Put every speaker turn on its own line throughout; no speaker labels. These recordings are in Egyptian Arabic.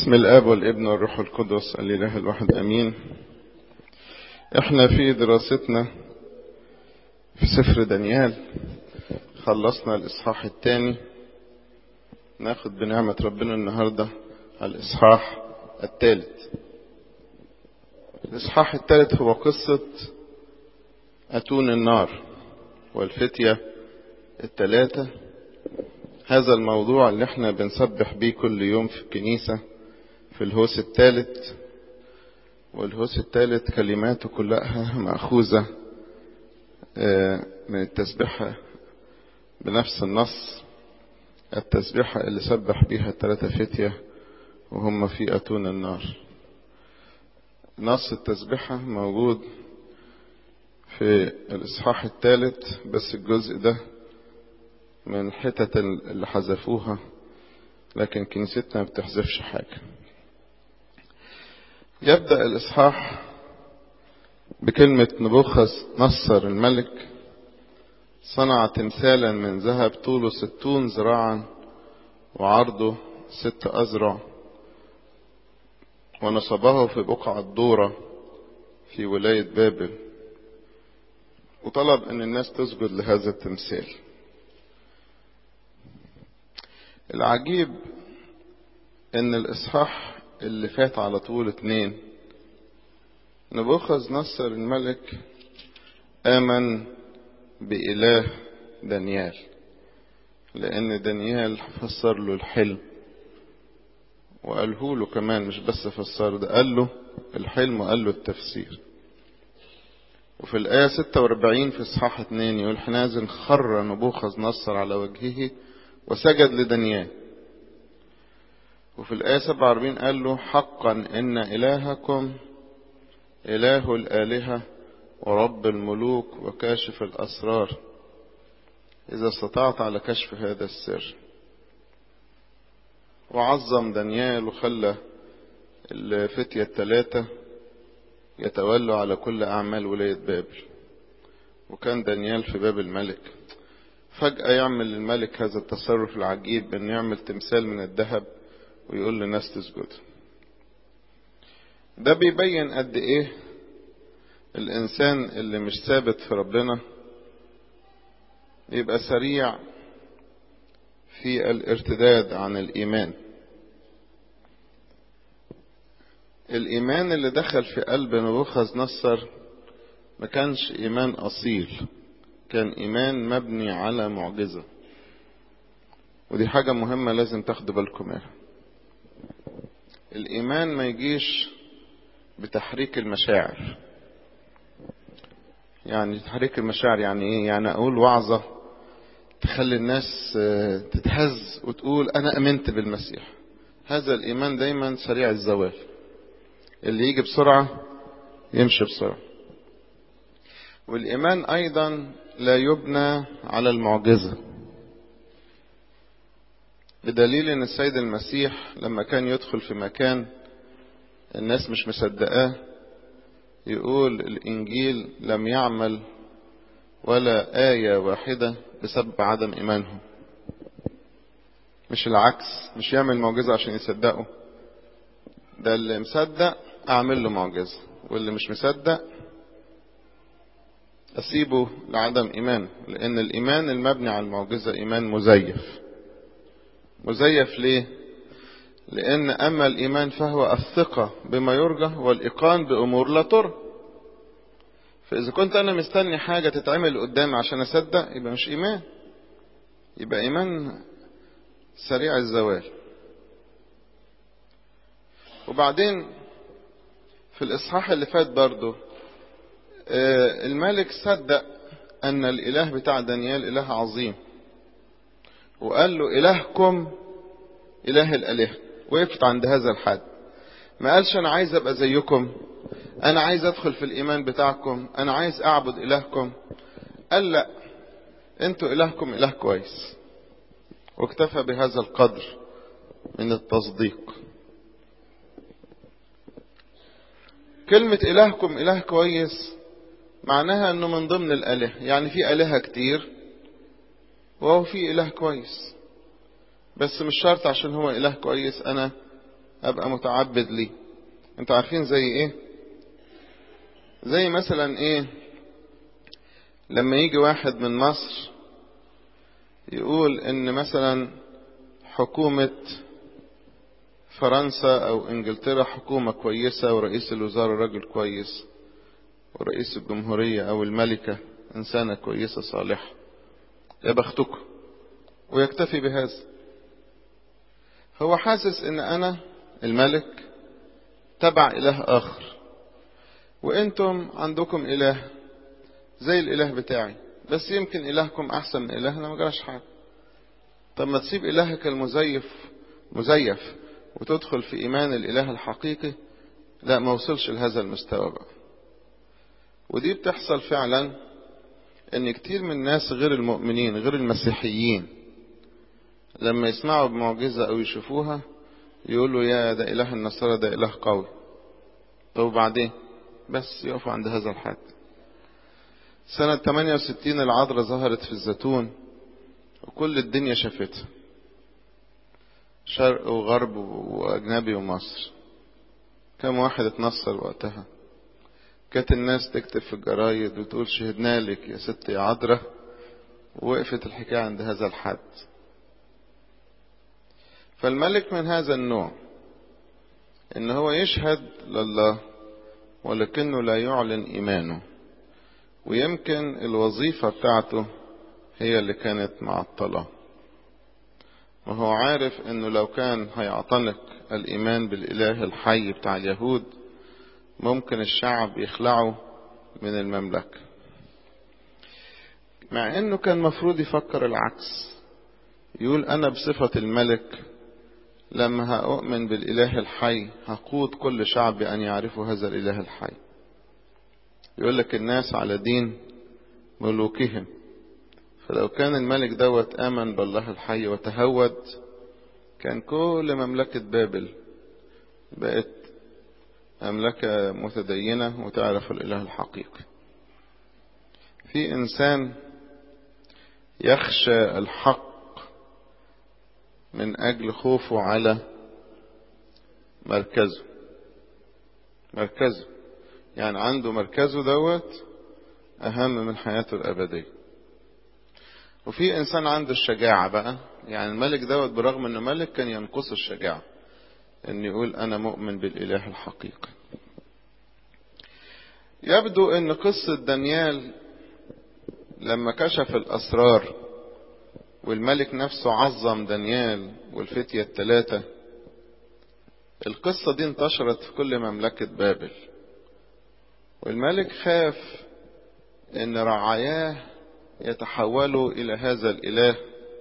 بسم الاب والابن والروح القدس الاله الواحد امين احنا في دراستنا في سفر دانيال خلصنا الاصحاح الثاني ناخد بنعمة ربنا النهاردة على الاصحاح الثالث الاصحاح الثالث هو قصة اتون النار والفتية الثلاثة هذا الموضوع اللي احنا بنسبح بيه كل يوم في الكنيسة في الهوس الثالث والهوس الثالث كلماته كلها مأخوذة من التسبيحة بنفس النص التسبيحة اللي سبح بيها الثلاثة فتية وهم في أتون النار نص التسبيحة موجود في الإصحاح الثالث بس الجزء ده من الحتت اللي حذفوها لكن كنيستنا ما بتحذفش حاجة يبدأ الإصحاح بكلمة نبوخذ نصر الملك صنع تمثالا من ذهب طوله ستون ذراعا وعرضه ست أذرع ونصبه في بقعة الدورة في ولاية بابل وطلب أن الناس تسجد لهذا التمثال العجيب ان الاصحاح اللي فات على طول اتنين نبوخذ نصر الملك امن باله دانيال لان دانيال فسر له الحلم وقاله له كمان مش بس فسر ده قال له الحلم وقال له التفسير وفي الآية 46 في إصحاح 2 يقول حنازل خر نبوخذ نصر على وجهه وسجد لدانيال وفي الآية 47 قال له حقا إن إلهكم إله الآلهة ورب الملوك وكاشف الأسرار إذا استطعت على كشف هذا السر وعظم دانيال وخلى الفتية الثلاثة يتولوا على كل أعمال ولاية بابل وكان دانيال في باب الملك فجأة يعمل الملك هذا التصرف العجيب أن يعمل تمثال من الذهب ويقول للناس تسجد ده بيبين قد إيه الإنسان اللي مش ثابت في ربنا يبقى سريع في الارتداد عن الإيمان الإيمان اللي دخل في قلب نبوخذ نصر ما كانش إيمان أصيل كان إيمان مبني على معجزة ودي حاجة مهمة لازم تاخدوا بالكم منها الإيمان ما يجيش بتحريك المشاعر يعني تحريك المشاعر يعني إيه يعني أقول وعظة تخلي الناس تتهز وتقول أنا أمنت بالمسيح هذا الإيمان دايما سريع الزوال اللي يجي بسرعة يمشي بسرعة والإيمان أيضا لا يبنى على المعجزة بدليل ان السيد المسيح لما كان يدخل في مكان الناس مش مصدقاه يقول الانجيل لم يعمل ولا آية واحدة بسبب عدم ايمانهم مش العكس مش يعمل معجزة عشان يصدقوا ده اللي مصدق اعمل له معجزة واللي مش مصدق أسيبه لعدم إيمان لأن الإيمان المبني على المعجزة إيمان مزيف مزيف ليه؟ لأن أما الإيمان فهو الثقة بما يرجى والإيقان بأمور لا ترى فإذا كنت أنا مستني حاجة تتعمل قدامي عشان أصدق يبقى مش إيمان يبقى إيمان سريع الزوال وبعدين في الإصحاح اللي فات برضه الملك صدق أن الإله بتاع دانيال إله عظيم وقال له إلهكم إله الآلهة وقفت عند هذا الحد ما قالش أنا عايز أبقى زيكم أنا عايز أدخل في الإيمان بتاعكم أنا عايز أعبد إلهكم قال لا أنتوا إلهكم إله كويس واكتفى بهذا القدر من التصديق كلمة إلهكم إله كويس معناها أنه من ضمن الآلهة يعني في آلهة كتير وهو في إله كويس بس مش شرط عشان هو إله كويس أنا ابقى متعبد ليه انتوا عارفين زي ايه زي مثلا ايه لما يجي واحد من مصر يقول ان مثلا حكومة فرنسا او انجلترا حكومة كويسة ورئيس الوزراء راجل كويس ورئيس الجمهورية او الملكة انسانة كويسة صالحة يا بختكم ويكتفي بهذا هو حاسس ان انا الملك تبع اله اخر وانتم عندكم اله زي الاله بتاعي بس يمكن الهكم احسن من الهنا ما جراش حاجه طب ما تسيب الهك المزيف مزيف وتدخل في ايمان الاله الحقيقي لا ما وصلش لهذا المستوى بقى ودي بتحصل فعلا ان كتير من الناس غير المؤمنين غير المسيحيين لما يسمعوا بمعجزة او يشوفوها يقولوا يا ده اله النصارى ده اله قوي طب وبعدين بس يقفوا عند هذا الحد سنة 68 العذراء ظهرت في الزيتون وكل الدنيا شافتها شرق وغرب واجنبي ومصر كم واحد اتنصر وقتها كانت الناس تكتب في الجرايد وتقول شهدنا لك يا ست يا عذراء ووقفت الحكاية عند هذا الحد فالملك من هذا النوع ان هو يشهد لله ولكنه لا يعلن ايمانه ويمكن الوظيفة بتاعته هي اللي كانت معطلة وهو عارف انه لو كان هيعتنق الايمان بالاله الحي بتاع اليهود ممكن الشعب يخلعه من المملكة مع انه كان مفروض يفكر العكس يقول انا بصفة الملك لما هأؤمن بالإله الحي هقود كل شعب أن يعرفوا هذا الإله الحي يقول لك الناس على دين ملوكهم فلو كان الملك دوت آمن بالله الحي وتهود كان كل مملكة بابل بقت مملكة متدينة وتعرف الإله الحقيقي في إنسان يخشى الحق من أجل خوفه على مركزه مركزه يعني عنده مركزه دوت أهم من حياته الأبدية وفي إنسان عنده الشجاعة بقى يعني الملك دوت برغم إنه ملك كان ينقصه الشجاعة إن يقول أنا مؤمن بالإله الحقيقي يبدو إن قصة دانيال لما كشف الأسرار والملك نفسه عظم دانيال والفتية الثلاثة القصة دي انتشرت في كل مملكة بابل والملك خاف ان رعاياه يتحولوا الى هذا الاله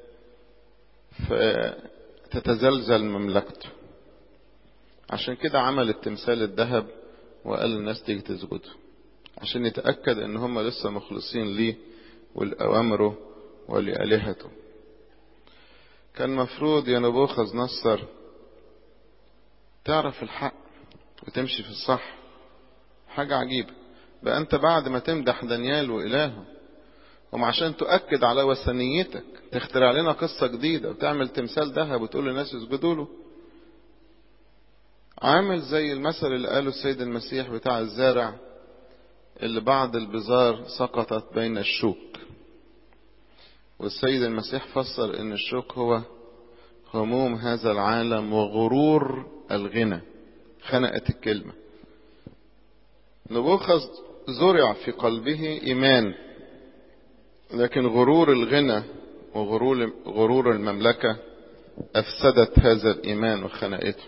فتتزلزل مملكته عشان كده عمل التمثال الذهب وقال للناس تيجي تسجد عشان يتأكد ان هم لسه مخلصين ليه ولأوامره ولآلهته كان مفروض يا نبوخذ نصر تعرف الحق وتمشي في الصح حاجة عجيبة بقى انت بعد ما تمدح دانيال وإلهه هم عشان تؤكد على وثنيتك تخترع لنا قصة جديدة وتعمل تمثال ذهب وتقول للناس اسجدوا له عامل زي المثل اللي قاله السيد المسيح بتاع الزارع اللي بعض البزار سقطت بين الشوك والسيد المسيح فسر ان الشوك هو هموم هذا العالم وغرور الغنى خنقت الكلمة نبوخذ زرع في قلبه إيمان لكن غرور الغنى وغرور غرور المملكة أفسدت هذا الإيمان وخنقته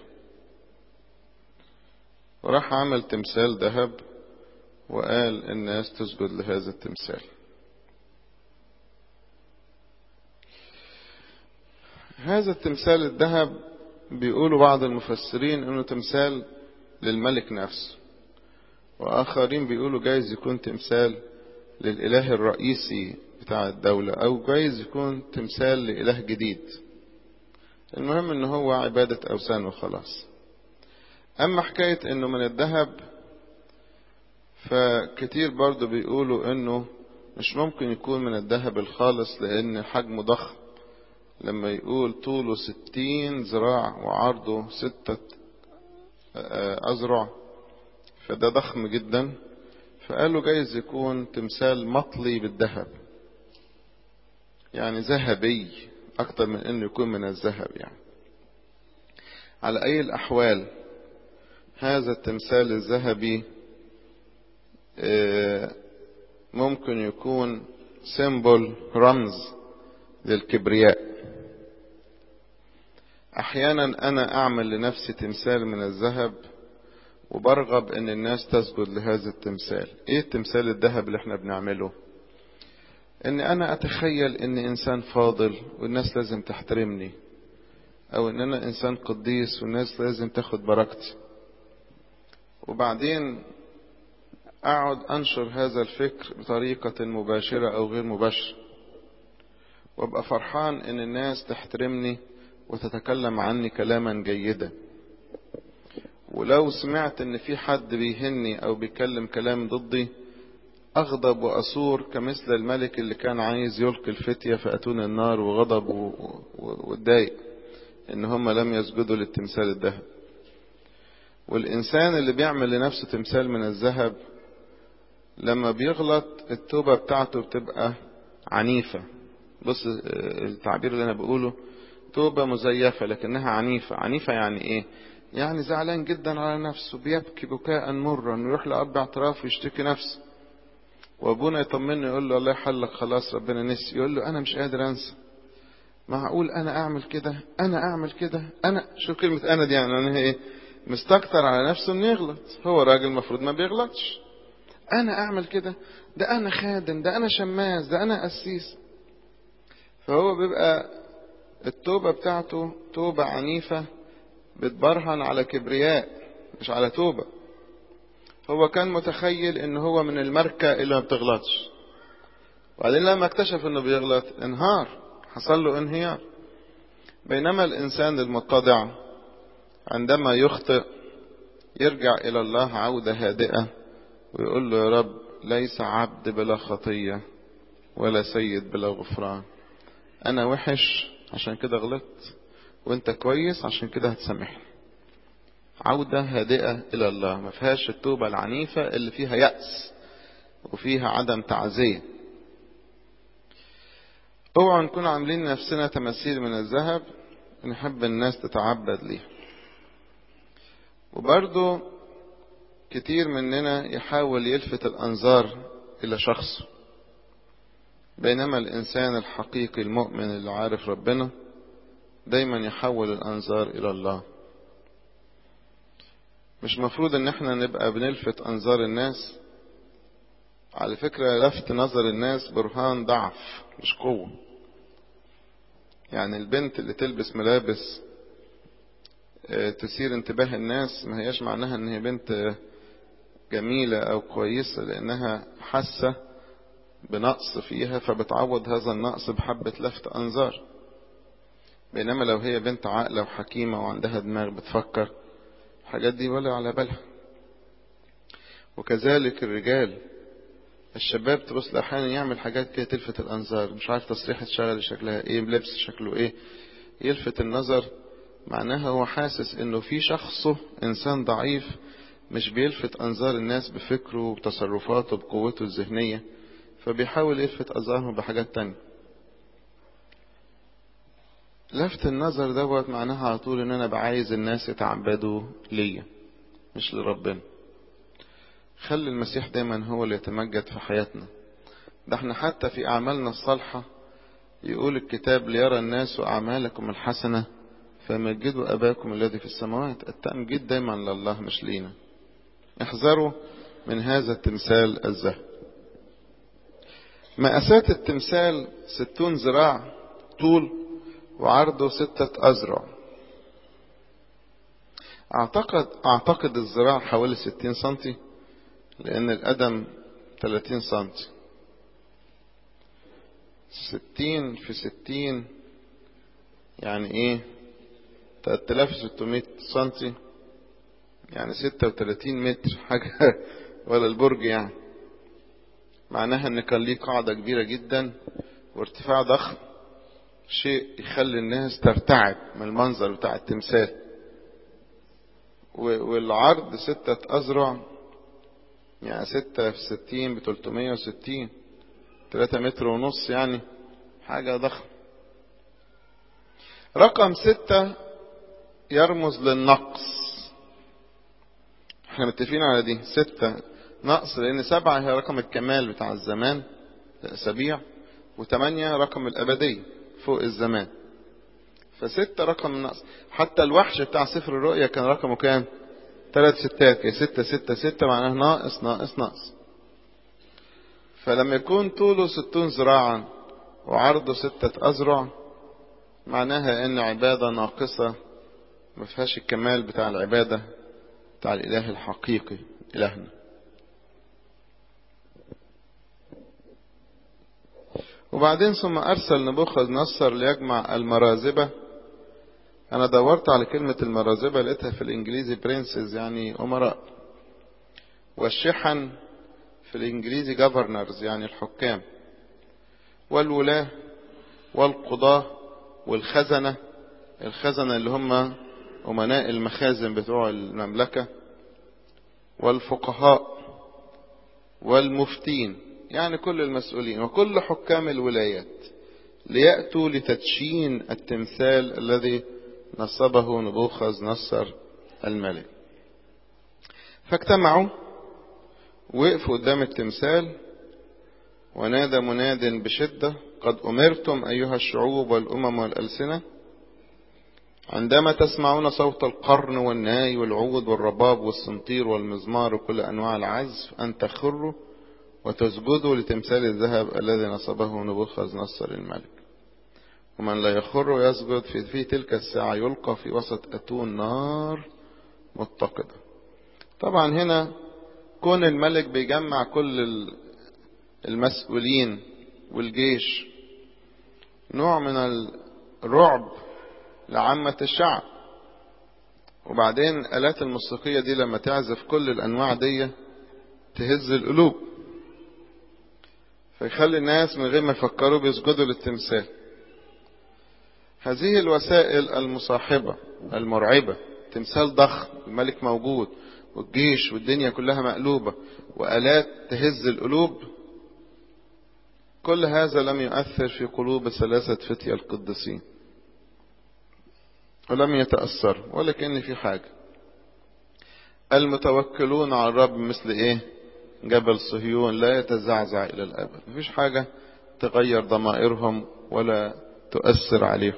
وراح عمل تمثال ذهب وقال الناس تسجد لهذا التمثال هذا التمثال الذهب بيقولوا بعض المفسرين انه تمثال للملك نفسه واخرين بيقولوا جايز يكون تمثال للاله الرئيسي بتاع الدولة او جايز يكون تمثال لاله جديد المهم ان هو عبادة اوثان وخلاص اما حكاية انه من الذهب فكتير برضو بيقولوا انه مش ممكن يكون من الذهب الخالص لان حجمه ضخم لما يقول طوله ستين ذراع وعرضه ستة أذرع فده ضخم جدا فقالوا جايز يكون تمثال مطلي بالذهب يعني ذهبي أكتر من إنه يكون من الذهب يعني على أي الأحوال هذا التمثال الذهبي ممكن يكون سيمبل رمز للكبرياء احيانا انا اعمل لنفسي تمثال من الذهب وبرغب ان الناس تسجد لهذا التمثال ايه التمثال الذهب اللي احنا بنعمله ان انا اتخيل ان انسان فاضل والناس لازم تحترمني او ان انا انسان قديس والناس لازم تاخد بركتي وبعدين اقعد انشر هذا الفكر بطريقة مباشرة او غير مباشرة وابقى فرحان ان الناس تحترمني وتتكلم عني كلاما جيدا ولو سمعت ان في حد بيهني او بيتكلم كلام ضدي اغضب واثور كمثل الملك اللي كان عايز يلقي الفتية فاتون النار وغضب واتضايق ان هم لم يسجدوا للتمثال الذهب والانسان اللي بيعمل لنفسه تمثال من الذهب لما بيغلط التوبة بتاعته بتبقى عنيفة بص التعبير اللي انا بقوله توبة مزيفة لكنها عنيفة عنيفة يعني ايه يعني زعلان جدا على نفسه بيبكي بكاء مرا ويروح لأب اعتراف ويشتكي نفسه وابونا يطمنه يقول له الله يحلك خلاص ربنا نسي يقول له انا مش قادر انسى معقول انا اعمل كده انا اعمل كده انا شو كلمة انا دي يعني انا ايه مستكتر على نفسه انه يغلط هو راجل المفروض ما بيغلطش انا اعمل كده ده انا خادم ده انا شماس ده انا قسيس فهو بيبقى التوبة بتاعته توبة عنيفة بتبرهن على كبرياء مش على توبة هو كان متخيل ان هو من الماركة اللي ما بتغلطش وبعدين لما اكتشف انه بيغلط انهار حصل له انهيار بينما الانسان المتضع عندما يخطئ يرجع الى الله عودة هادئة ويقول له يا رب ليس عبد بلا خطية ولا سيد بلا غفران انا وحش عشان كده غلطت وانت كويس عشان كده هتسامحني عودة هادئة إلى الله ما فيهاش التوبة العنيفة اللي فيها يأس وفيها عدم تعزية اوعوا نكون عاملين نفسنا تماثيل من الذهب نحب الناس تتعبد ليه وبرضو كتير مننا يحاول يلفت الأنظار إلى شخصه بينما الإنسان الحقيقي المؤمن اللي عارف ربنا دايما يحول الأنظار إلى الله مش مفروض ان احنا نبقى بنلفت انظار الناس على فكرة لفت نظر الناس برهان ضعف مش قوة يعني البنت اللي تلبس ملابس تثير انتباه الناس ما هياش معناها ان هي بنت جميلة او كويسة لانها حاسة بنقص فيها فبتعوض هذا النقص بحبة لفت انظار بينما لو هي بنت عاقلة وحكيمة وعندها دماغ بتفكر الحاجات دي ولا على بالها وكذلك الرجال الشباب تبص احيانا يعمل حاجات كده تلفت الانظار مش عارف تصريحة شغل شكلها ايه لبس شكله ايه يلفت النظر معناها هو حاسس انه في شخصه انسان ضعيف مش بيلفت انظار الناس بفكره وبتصرفاته بقوته الذهنية فبيحاول يلفت انظارهم بحاجات تانية لفت النظر دوت معناها على طول ان انا بعايز الناس يتعبدوا ليا مش لربنا خلي المسيح دايما هو اللي يتمجد في حياتنا ده احنا حتى في اعمالنا الصالحة يقول الكتاب ليرى الناس اعمالكم الحسنة فمجدوا اباكم الذي في السماوات التمجيد دايما لله مش لينا احذروا من هذا التمثال الذهب مقاسات التمثال ستون ذراع طول وعرضه ستة أذرع أعتقد أعتقد الذراع حوالي ستين سنتي لأن القدم تلاتين سنتي ستين في ستين يعني إيه تلات آلاف ستمائة سنتي يعني ستة وتلاتين متر حاجة ولا البرج يعني معناها إن كان ليه قاعدة كبيرة جدا وارتفاع ضخم شيء يخلي الناس ترتعب من المنظر بتاع التمثال والعرض ستة أذرع يعني ستة في ستين بتلتمية وستين تلاتة متر ونص يعني حاجة ضخمة رقم ستة يرمز للنقص احنا متفقين على دي ستة نقص لأن سبعة هي رقم الكمال بتاع الزمان الأسابيع وثمانية رقم الأبدية فوق الزمان فستة رقم النقص حتى الوحش بتاع سفر الرؤيا كان رقمه كام ثلاث ستات كي ستة ستة ستة معناه ناقص ناقص ناقص فلما يكون طوله ستون ذراعا وعرضه ستة أذرع معناها ان عبادة ناقصة ما فيهاش الكمال بتاع العبادة بتاع الإله الحقيقي إلهنا وبعدين ثم أرسل نبوخذ نصر ليجمع المرازبة أنا دورت على كلمة المرازبة لقيتها في الإنجليزي برنسز يعني أمراء والشحن في الإنجليزي governors يعني الحكام والولاة والقضاة والخزنة الخزنة اللي هم أمناء المخازن بتوع المملكة والفقهاء والمفتين يعني كل المسؤولين وكل حكام الولايات ليأتوا لتدشين التمثال الذي نصبه نبوخذ نصر الملك فاجتمعوا وقفوا قدام التمثال ونادى مناد بشدة قد أمرتم أيها الشعوب والأمم والألسنة عندما تسمعون صوت القرن والناي والعود والرباب والسنطير والمزمار وكل أنواع العزف أن تخروا وتسجدوا لتمثال الذهب الذي نصبه نبوخذ نصر الملك ومن لا يخر يسجد في, في تلك الساعة يلقى في وسط أتون نار متقدة طبعا هنا كون الملك بيجمع كل المسؤولين والجيش نوع من الرعب لعامة الشعب وبعدين الآلات الموسيقية دي لما تعزف كل الأنواع دي تهز القلوب فيخلي الناس من غير ما يفكروا بيسجدوا للتمثال هذه الوسائل المصاحبة المرعبة تمثال ضخم الملك موجود والجيش والدنيا كلها مقلوبة وآلات تهز القلوب كل هذا لم يؤثر في قلوب ثلاثة فتية القديسين ولم يتأثر ولا كأن في حاجة المتوكلون على الرب مثل ايه جبل صهيون لا يتزعزع الى الابد مفيش حاجة تغير ضمائرهم ولا تؤثر عليهم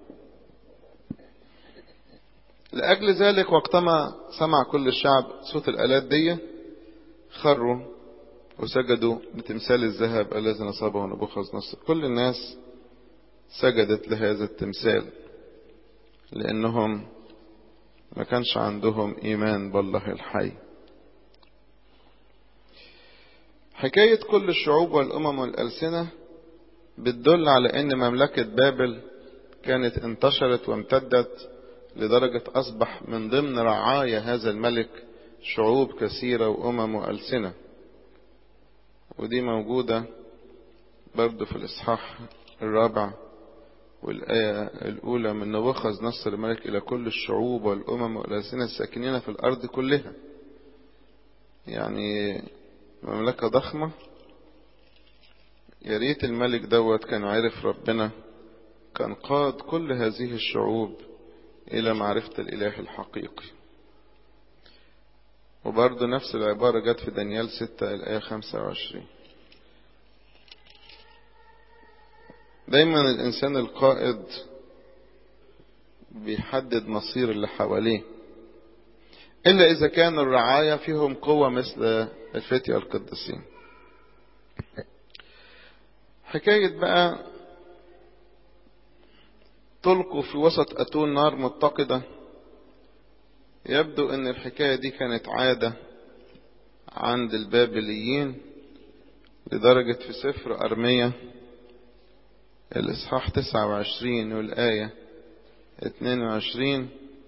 لأجل ذلك وقتما سمع كل الشعب صوت الآلات دي خروا وسجدوا لتمثال الذهب الذي نصبه نبوخذ نصر كل الناس سجدت لهذا التمثال لأنهم ما كانش عندهم إيمان بالله الحي حكاية كل الشعوب والأمم والألسنة بتدل على أن مملكة بابل كانت انتشرت وامتدت لدرجة أصبح من ضمن رعايا هذا الملك شعوب كثيرة وأمم وألسنة ودي موجودة برضو في الإصحاح الرابع والآية الأولى من نبوخذ نصر الملك إلى كل الشعوب والأمم والألسنة الساكنين في الأرض كلها يعني مملكة ضخمة يا ريت الملك دوت كان عارف ربنا كان قاد كل هذه الشعوب إلى معرفة الإله الحقيقي وبرضه نفس العبارة جت في دانيال 6 الآية 25 دايما الإنسان القائد بيحدد مصير اللي حواليه إلا إذا كان الرعاية فيهم قوة مثل الفتية القديسين حكاية بقى تلقوا في وسط أتون نار متقدة يبدو أن الحكاية دي كانت عادة عند البابليين لدرجة في سفر أرمية الإصحاح 29 والآية 22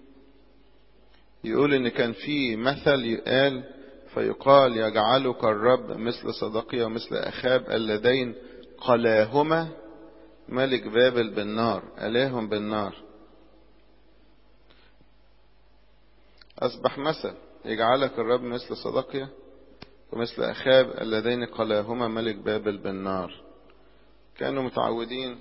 يقول إن كان في مثل يقال فيقال يجعلك الرب مثل صدقية ومثل أخاب اللذين قلاهما ملك بابل بالنار ألاهم بالنار أصبح مثل يجعلك الرب مثل صدقيا ومثل أخاب اللذين قلاهما ملك بابل بالنار كانوا متعودين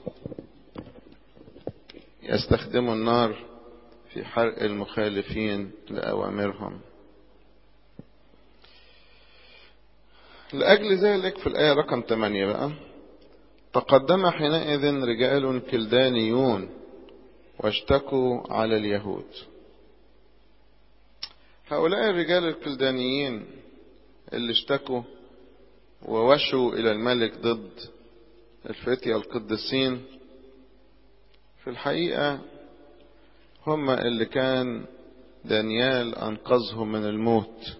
يستخدموا النار في حرق المخالفين لأوامرهم لأجل ذلك في الآية رقم 8 بقى تقدم حينئذ رجال كلدانيون واشتكوا على اليهود هؤلاء الرجال الكلدانيين اللي اشتكوا ووشوا إلى الملك ضد الفتية القديسين في الحقيقة هم اللي كان دانيال أنقذهم من الموت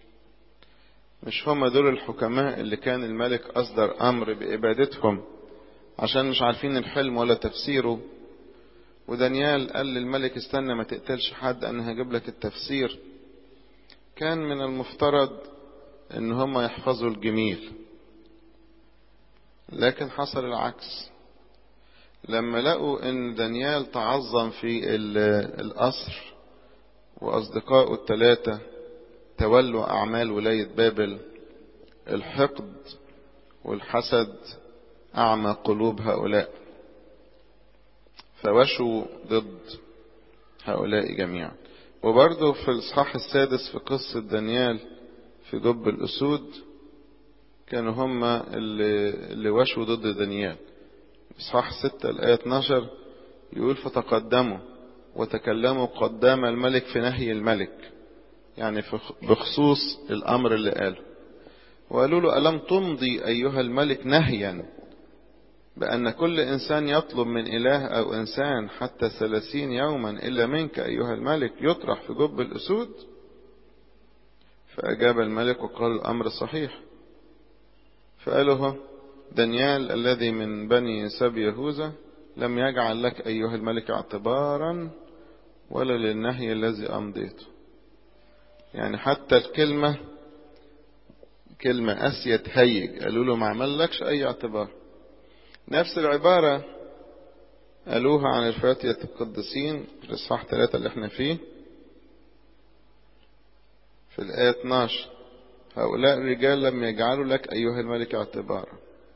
مش هم دول الحكماء اللي كان الملك أصدر أمر بإبادتهم عشان مش عارفين الحلم ولا تفسيره ودانيال قال للملك استنى ما تقتلش حد أنا هجيب لك التفسير كان من المفترض ان هم يحفظوا الجميل لكن حصل العكس لما لقوا ان دانيال تعظم في القصر واصدقائه الثلاثة تولوا اعمال ولاية بابل الحقد والحسد اعمى قلوب هؤلاء فوشوا ضد هؤلاء جميعا وبرضه في الاصحاح السادس في قصة دانيال في جب الأسود كانوا هم اللي, اللي وشوا ضد دانيال إصحاح 6 الآية 12 يقول فتقدموا وتكلموا قدام الملك في نهي الملك يعني بخصوص الأمر اللي قاله وقالوا له ألم تمضي أيها الملك نهيا بأن كل إنسان يطلب من إله أو إنسان حتى ثلاثين يوما إلا منك أيها الملك يطرح في جب الأسود فأجاب الملك وقال الأمر صحيح فقاله دانيال الذي من بني سبي يهوذا لم يجعل لك أيها الملك اعتبارا ولا للنهي الذي أمضيته يعني حتى الكلمة كلمة أسية هيج قالوا له ما عملكش أي اعتبار نفس العبارة قالوها عن الفاتية القديسين في الإصحاح 3 اللي احنا فيه في الآية 12 هؤلاء الرجال لم يجعلوا لك أيها الملك اعتبارا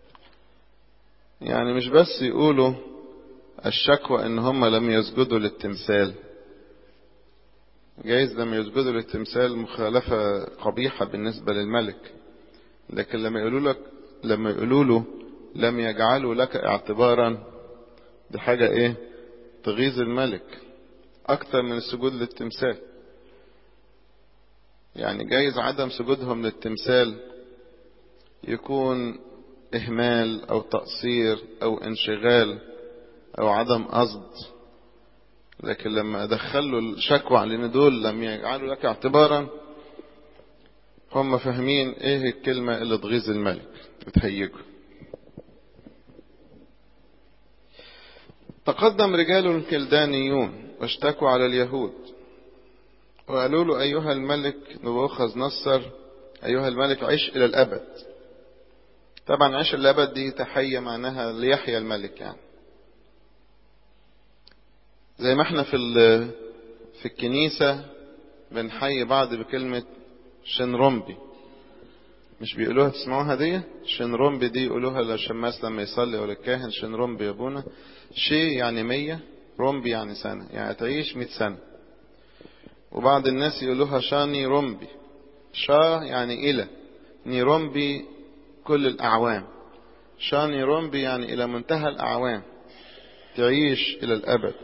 يعني مش بس يقولوا الشكوى ان هم لم يسجدوا للتمثال جايز لم يسجدوا للتمثال مخالفة قبيحة بالنسبة للملك لكن لما يقولوا لك لما يقولوا له لم يجعلوا لك اعتبارا دي حاجة ايه تغيظ الملك اكتر من السجود للتمثال يعني جايز عدم سجودهم للتمثال يكون اهمال او تقصير او انشغال او عدم قصد لكن لما ادخلوا الشكوى على ان دول لم يجعلوا لك اعتبارا هم فاهمين ايه الكلمة اللي تغيظ الملك بتهيجه تقدم رجال كلدانيون واشتكوا على اليهود وقالوا له أيها الملك نبوخذ نصر أيها الملك عش إلى الأبد طبعا عش إلى الأبد دي تحية معناها ليحيى الملك يعني زي ما احنا في في الكنيسة بنحيي بعض بكلمة شنرمبي مش بيقولوها تسمعوها دي شنرمبي دي يقولوها للشماس لما يصلي ولا الكاهن شنرمبي يا ابونا شي يعني مية رمبي يعني سنة يعني تعيش مئة سنة وبعض الناس يقولوها شاني رمبي شا يعني إلى نيرومبي كل الأعوام شاني رمبي يعني إلى منتهى الأعوام تعيش إلى الأبد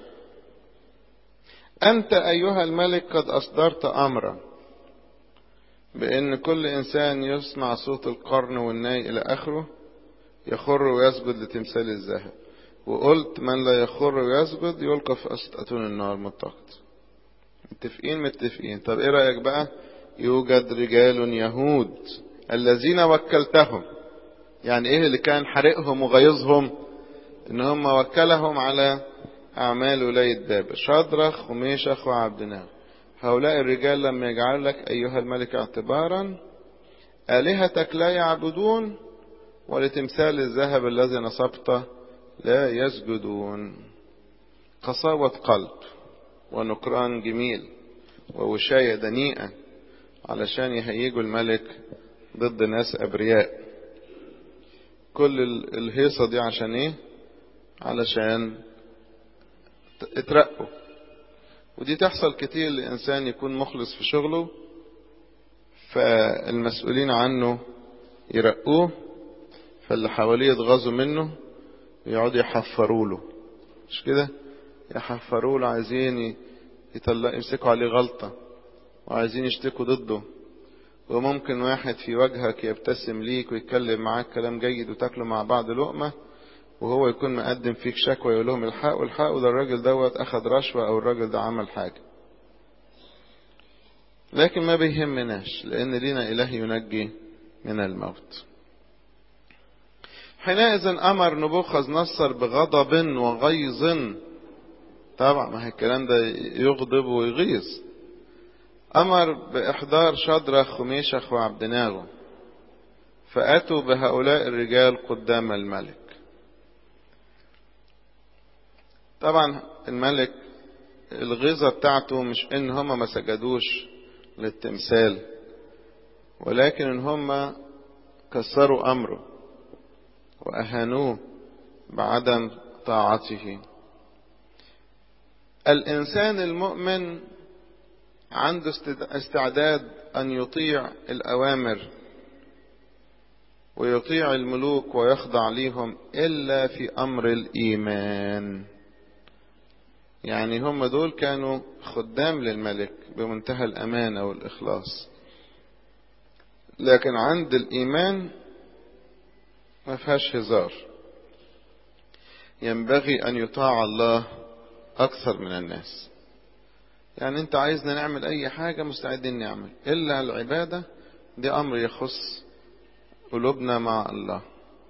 أنت أيها الملك قد أصدرت أمرا بأن كل إنسان يسمع صوت القرن والناي إلى آخره يخر ويسجد لتمثال الذهب وقلت من لا يخر ويسجد يلقى في أسطأتون النار متقد متفقين متفقين طب ايه رأيك بقى يوجد رجال يهود الذين وكلتهم يعني ايه اللي كان حرقهم وغيظهم ان هم وكلهم على اعمال ولاية بابل شدرخ وميشخ وعبدناغ هؤلاء الرجال لم يجعل لك ايها الملك اعتبارا الهتك لا يعبدون ولتمثال الذهب الذي نصبته لا يسجدون قساوة قلب ونكران جميل ووشاية دنيئة علشان يهيجوا الملك ضد ناس أبرياء كل الهيصة دي عشان ايه علشان اترقوا ودي تحصل كتير لإنسان يكون مخلص في شغله فالمسؤولين عنه يرقوه فاللي حواليه يتغاظوا منه ويقعدوا يحفروا له مش كده يحفروا له عايزين يطلع يمسكوا عليه غلطة وعايزين يشتكوا ضده وممكن واحد في وجهك يبتسم ليك ويتكلم معاك كلام جيد وتاكلوا مع بعض لقمة وهو يكون مقدم فيك شكوى يقول لهم الحقوا الحقوا ده الراجل دوت أخد رشوة أو الراجل ده عمل حاجة لكن ما بيهمناش لأن لينا إله ينجي من الموت حينئذ أمر نبوخذ نصر بغضب وغيظ طبعا ما هي الكلام ده يغضب ويغيظ أمر بإحضار شدرخ وميشخ وعبدناغو فأتوا بهؤلاء الرجال قدام الملك طبعا الملك الغيظة بتاعته مش ان هما ما سجدوش للتمثال ولكن ان هما كسروا امره واهانوه بعدم طاعته الانسان المؤمن عنده استعداد ان يطيع الاوامر ويطيع الملوك ويخضع ليهم الا في امر الايمان يعني هم دول كانوا خدام للملك بمنتهى الامانه والاخلاص لكن عند الايمان ما فيهاش هزار ينبغي ان يطاع الله اكثر من الناس يعني انت عايزنا نعمل اي حاجة مستعدين نعمل الا العبادة دي امر يخص قلوبنا مع الله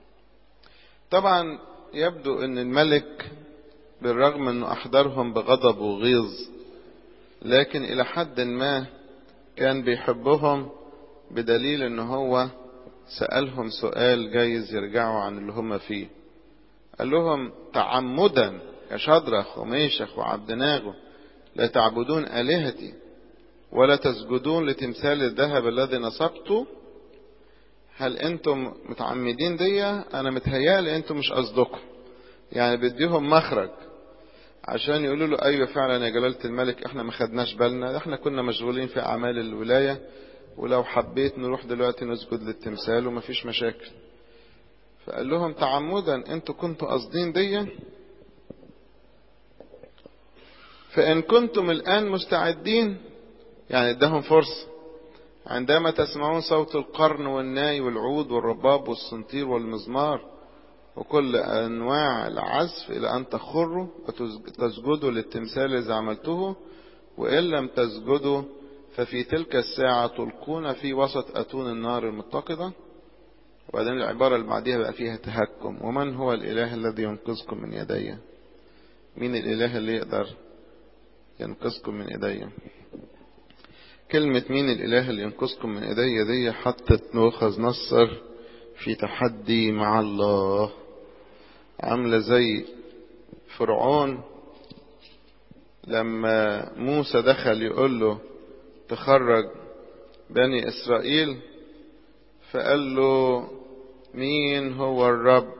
طبعا يبدو ان الملك بالرغم انه احضرهم بغضب وغيظ لكن الى حد ما كان بيحبهم بدليل ان هو سألهم سؤال جايز يرجعوا عن اللي هم فيه قال لهم تعمدا يا شدرخ وميشخ وعبدناغو لا تعبدون آلهتي ولا تسجدون لتمثال الذهب الذي نصبته هل انتم متعمدين دي انا متهيالي انتم مش قصدكم يعني بديهم مخرج عشان يقولوا له ايوه فعلا يا جلالة الملك احنا ما خدناش بالنا احنا كنا مشغولين في اعمال الولاية ولو حبيت نروح دلوقتي نسجد للتمثال ومفيش مشاكل فقال لهم تعمدا انتوا كنتوا قاصدين دي فإن كنتم الآن مستعدين يعني ادهم فرصة عندما تسمعون صوت القرن والناي والعود والرباب والسنطير والمزمار وكل أنواع العزف إلى أن تخروا وتسجدوا للتمثال الذي عملته وإن لم تسجدوا ففي تلك الساعة تلقون في وسط أتون النار المتقدة وبعدين العبارة اللي بعديها بقى فيها تهكم ومن هو الإله الذي ينقذكم من يدي مين الإله اللي يقدر ينقذكم من ايديا كلمة مين الاله اللي ينقذكم من ايديا دي حطت نوخذ نصر في تحدي مع الله عاملة زي فرعون لما موسى دخل يقول له تخرج بني اسرائيل فقال له مين هو الرب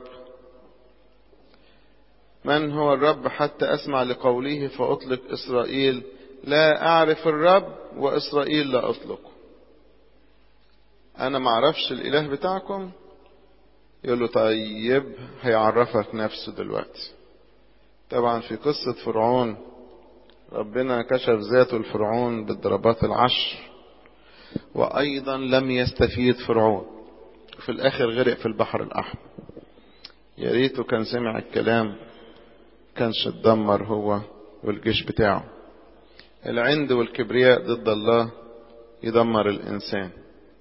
من هو الرب حتى أسمع لقوله فأطلق إسرائيل لا أعرف الرب وإسرائيل لا أطلقه أنا ما أعرفش الإله بتاعكم يقول له طيب هيعرفك نفسه دلوقتي طبعا في قصة فرعون ربنا كشف ذاته لفرعون بالضربات العشر وأيضا لم يستفيد فرعون في الآخر غرق في البحر الأحمر يا ريته كان سمع الكلام كانش اتدمر هو والجيش بتاعه العند والكبرياء ضد الله يدمر الإنسان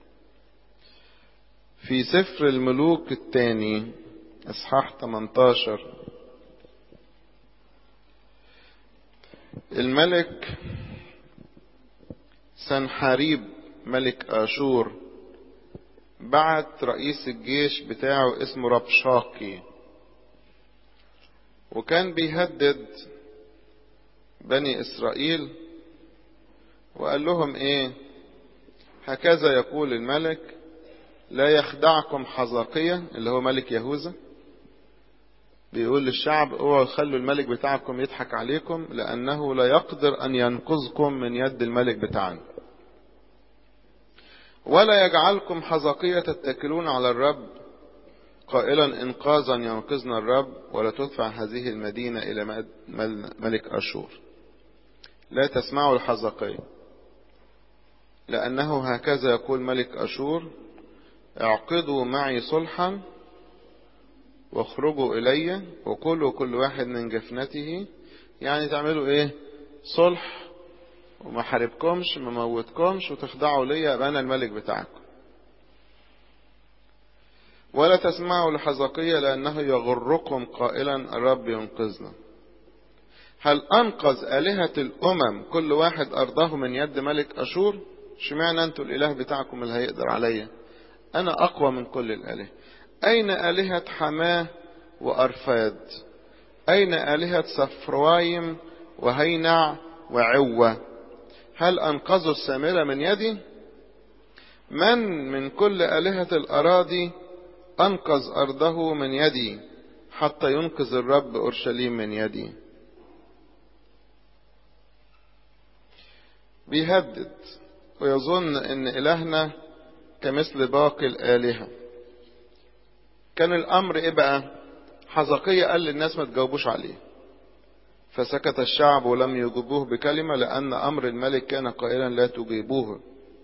في سفر الملوك الثاني اصحاح 18 الملك سنحاريب ملك اشور بعت رئيس الجيش بتاعه اسمه ربشاقي وكان بيهدد بني اسرائيل وقال لهم ايه هكذا يقول الملك لا يخدعكم حزقية اللي هو ملك يهوذا بيقول للشعب اوعوا خلوا الملك بتاعكم يضحك عليكم لانه لا يقدر ان ينقذكم من يد الملك بتاعنا ولا يجعلكم حزقية تتكلون على الرب قائلا انقاذا ينقذنا الرب ولا تدفع هذه المدينة الى ملك اشور لا تسمعوا الحزقية لانه هكذا يقول ملك اشور اعقدوا معي صلحا واخرجوا الي وكلوا كل واحد من جفنته يعني تعملوا ايه صلح وما حاربكمش ما موتكمش وتخضعوا ليا ابقى انا الملك بتاعكم ولا تسمعوا لحزقية لأنه يغركم قائلا الرب ينقذنا هل أنقذ آلهة الأمم كل واحد أرضاه من يد ملك أشور شمعنا أنتوا الإله بتاعكم اللي هيقدر عليا أنا أقوى من كل الآلهة أين آلهة حماه وأرفاد أين آلهة صفروايم وهينع وعوة هل أنقذوا السامرة من يدي من من كل آلهة الأراضي أنقذ أرضه من يدي حتى ينقذ الرب أورشليم من يدي بيهدد ويظن أن إلهنا كمثل باقي الآلهة كان الأمر إيه بقى حزقية قال للناس ما تجاوبوش عليه فسكت الشعب ولم يجيبوه بكلمة لأن أمر الملك كان قائلا لا تجيبوه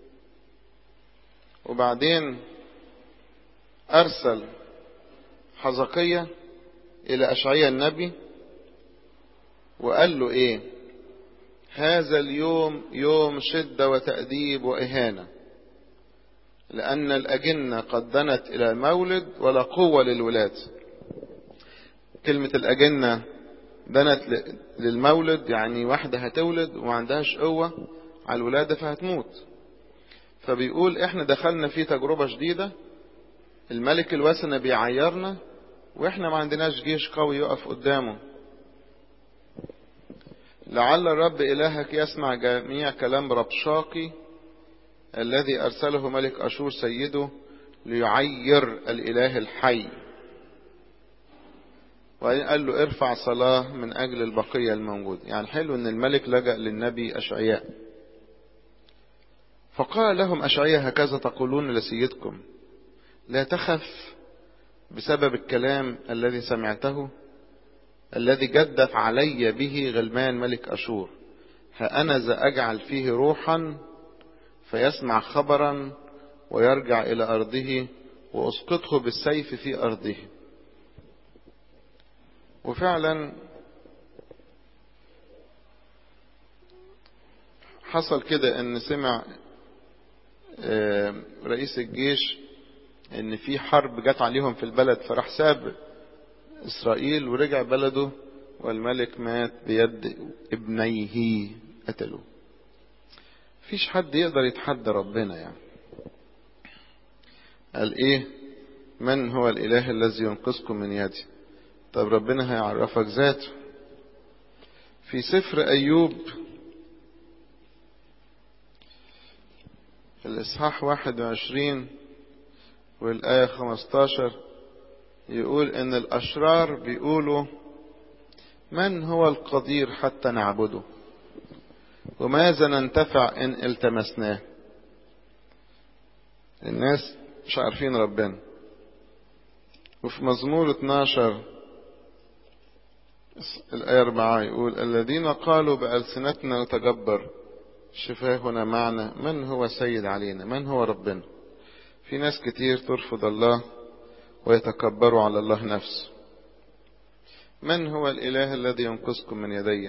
وبعدين أرسل حزقية إلى أشعياء النبي وقال له إيه هذا اليوم يوم شدة وتأديب وإهانة لأن الأجنة قد دنت إلى المولد ولا قوة للولاد كلمة الأجنة دنت للمولد يعني واحدة هتولد وما عندهاش قوة على الولادة فهتموت فبيقول احنا دخلنا في تجربة شديدة الملك الوثنة بيعيرنا واحنا ما عندناش جيش قوي يقف قدامه لعل الرب إلهك يسمع جميع كلام ربشاقي الذي أرسله ملك أشور سيده ليعير الإله الحي وبعدين قال له ارفع صلاة من أجل البقية الموجودة يعني حلو أن الملك لجأ للنبي أشعياء فقال لهم أشعياء هكذا تقولون لسيدكم لا تخف بسبب الكلام الذي سمعته الذي جدف علي به غلمان ملك أشور ها أنا ذا أجعل فيه روحا فيسمع خبرا ويرجع إلى أرضه وأسقطه بالسيف في أرضه وفعلا حصل كده ان سمع رئيس الجيش ان في حرب جت عليهم في البلد فراح ساب اسرائيل ورجع بلده والملك مات بيد ابنيه قتلوه فيش حد يقدر يتحدى ربنا يعني قال ايه من هو الاله الذي ينقذكم من يدي طب ربنا هيعرفك ذاته في سفر ايوب الاصحاح 21 والايه 15 يقول ان الاشرار بيقولوا من هو القدير حتى نعبده وماذا ننتفع ان التمسناه الناس مش عارفين ربنا وفي مزمور 12 الآية 4 يقول الذين قالوا بألسنتنا نتجبر شفاهنا معنا من هو سيد علينا من هو ربنا في ناس كتير ترفض الله ويتكبروا على الله نفسه من هو الإله الذي ينقذكم من يدي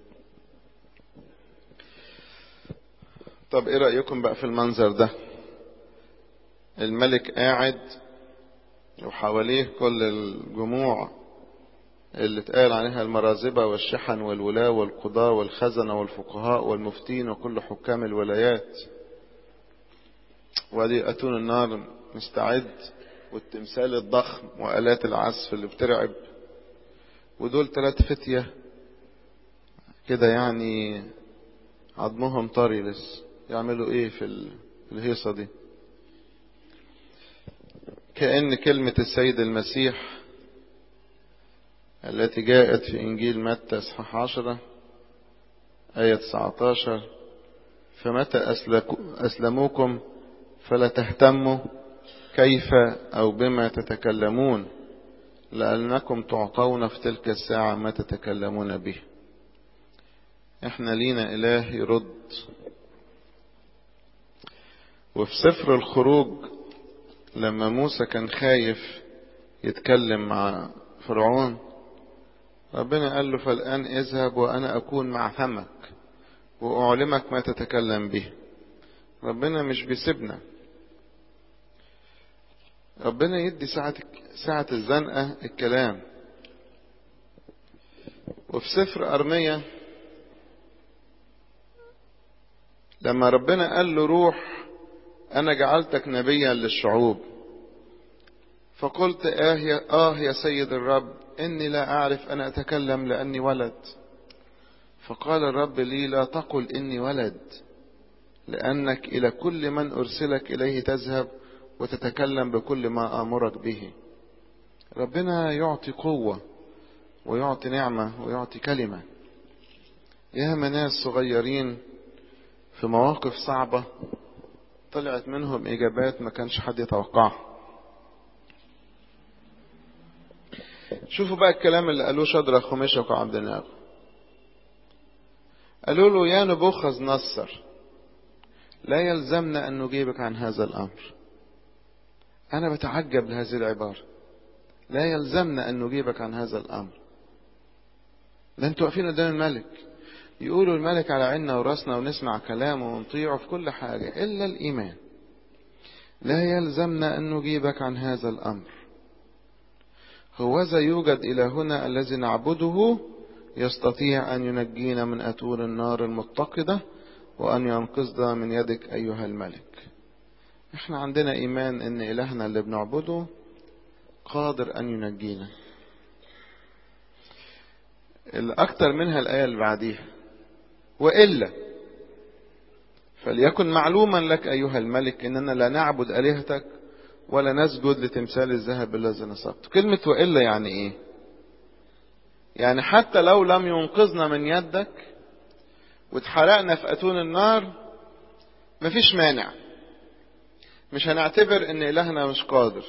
طب ايه رأيكم بقى في المنظر ده الملك قاعد وحواليه كل الجموع اللي اتقال عليها المرازبة والشحن والولاة والقضاة والخزنة والفقهاء والمفتين وكل حكام الولايات وادي أتون النار مستعد والتمثال الضخم وآلات العزف اللي بترعب ودول ثلاث فتية كده يعني عظمهم طري لسه يعملوا ايه في الهيصة دي كأن كلمة السيد المسيح التي جاءت في إنجيل متى إصحاح عشرة آية 19 فمتى أسلموكم فلا تهتموا كيف أو بما تتكلمون لأنكم تعطون في تلك الساعة ما تتكلمون به احنا لينا إله يرد وفي سفر الخروج لما موسى كان خايف يتكلم مع فرعون ربنا قال له فالآن اذهب وأنا أكون مع فمك وأعلمك ما تتكلم به ربنا مش بيسيبنا ربنا يدي ساعة ساعة الزنقة الكلام وفي سفر أرمية لما ربنا قال له روح أنا جعلتك نبيا للشعوب فقلت آه يا, آه يا سيد الرب إني لا أعرف أن أتكلم لأني ولد فقال الرب لي لا تقل إني ولد لأنك إلى كل من أرسلك إليه تذهب وتتكلم بكل ما آمرك به ربنا يعطي قوة ويعطي نعمة ويعطي كلمة ياما ناس صغيرين في مواقف صعبة طلعت منهم إجابات ما كانش حد يتوقعها شوفوا بقى الكلام اللي قالوه شدرخ ومشك وعبد الناغ قالوا له يا نبوخذ نصر لا يلزمنا أن نجيبك عن هذا الأمر أنا بتعجب لهذه العبارة لا يلزمنا أن نجيبك عن هذا الأمر ده انتوا واقفين قدام الملك يقولوا الملك على عيننا وراسنا ونسمع كلامه ونطيعه في كل حاجة إلا الإيمان لا يلزمنا أن نجيبك عن هذا الأمر هوذا يوجد إلى هنا الذي نعبده يستطيع أن ينجينا من أتون النار المتقدة وأن ينقذنا من يدك أيها الملك احنا عندنا إيمان أن إلهنا اللي بنعبده قادر أن ينجينا الأكثر منها الآية اللي بعديها وإلا فليكن معلوما لك أيها الملك إننا لا نعبد آلهتك ولا نسجد لتمثال الذهب الذي نصبته كلمة وإلا يعني إيه يعني حتى لو لم ينقذنا من يدك واتحرقنا في أتون النار مفيش مانع مش هنعتبر ان إلهنا مش قادر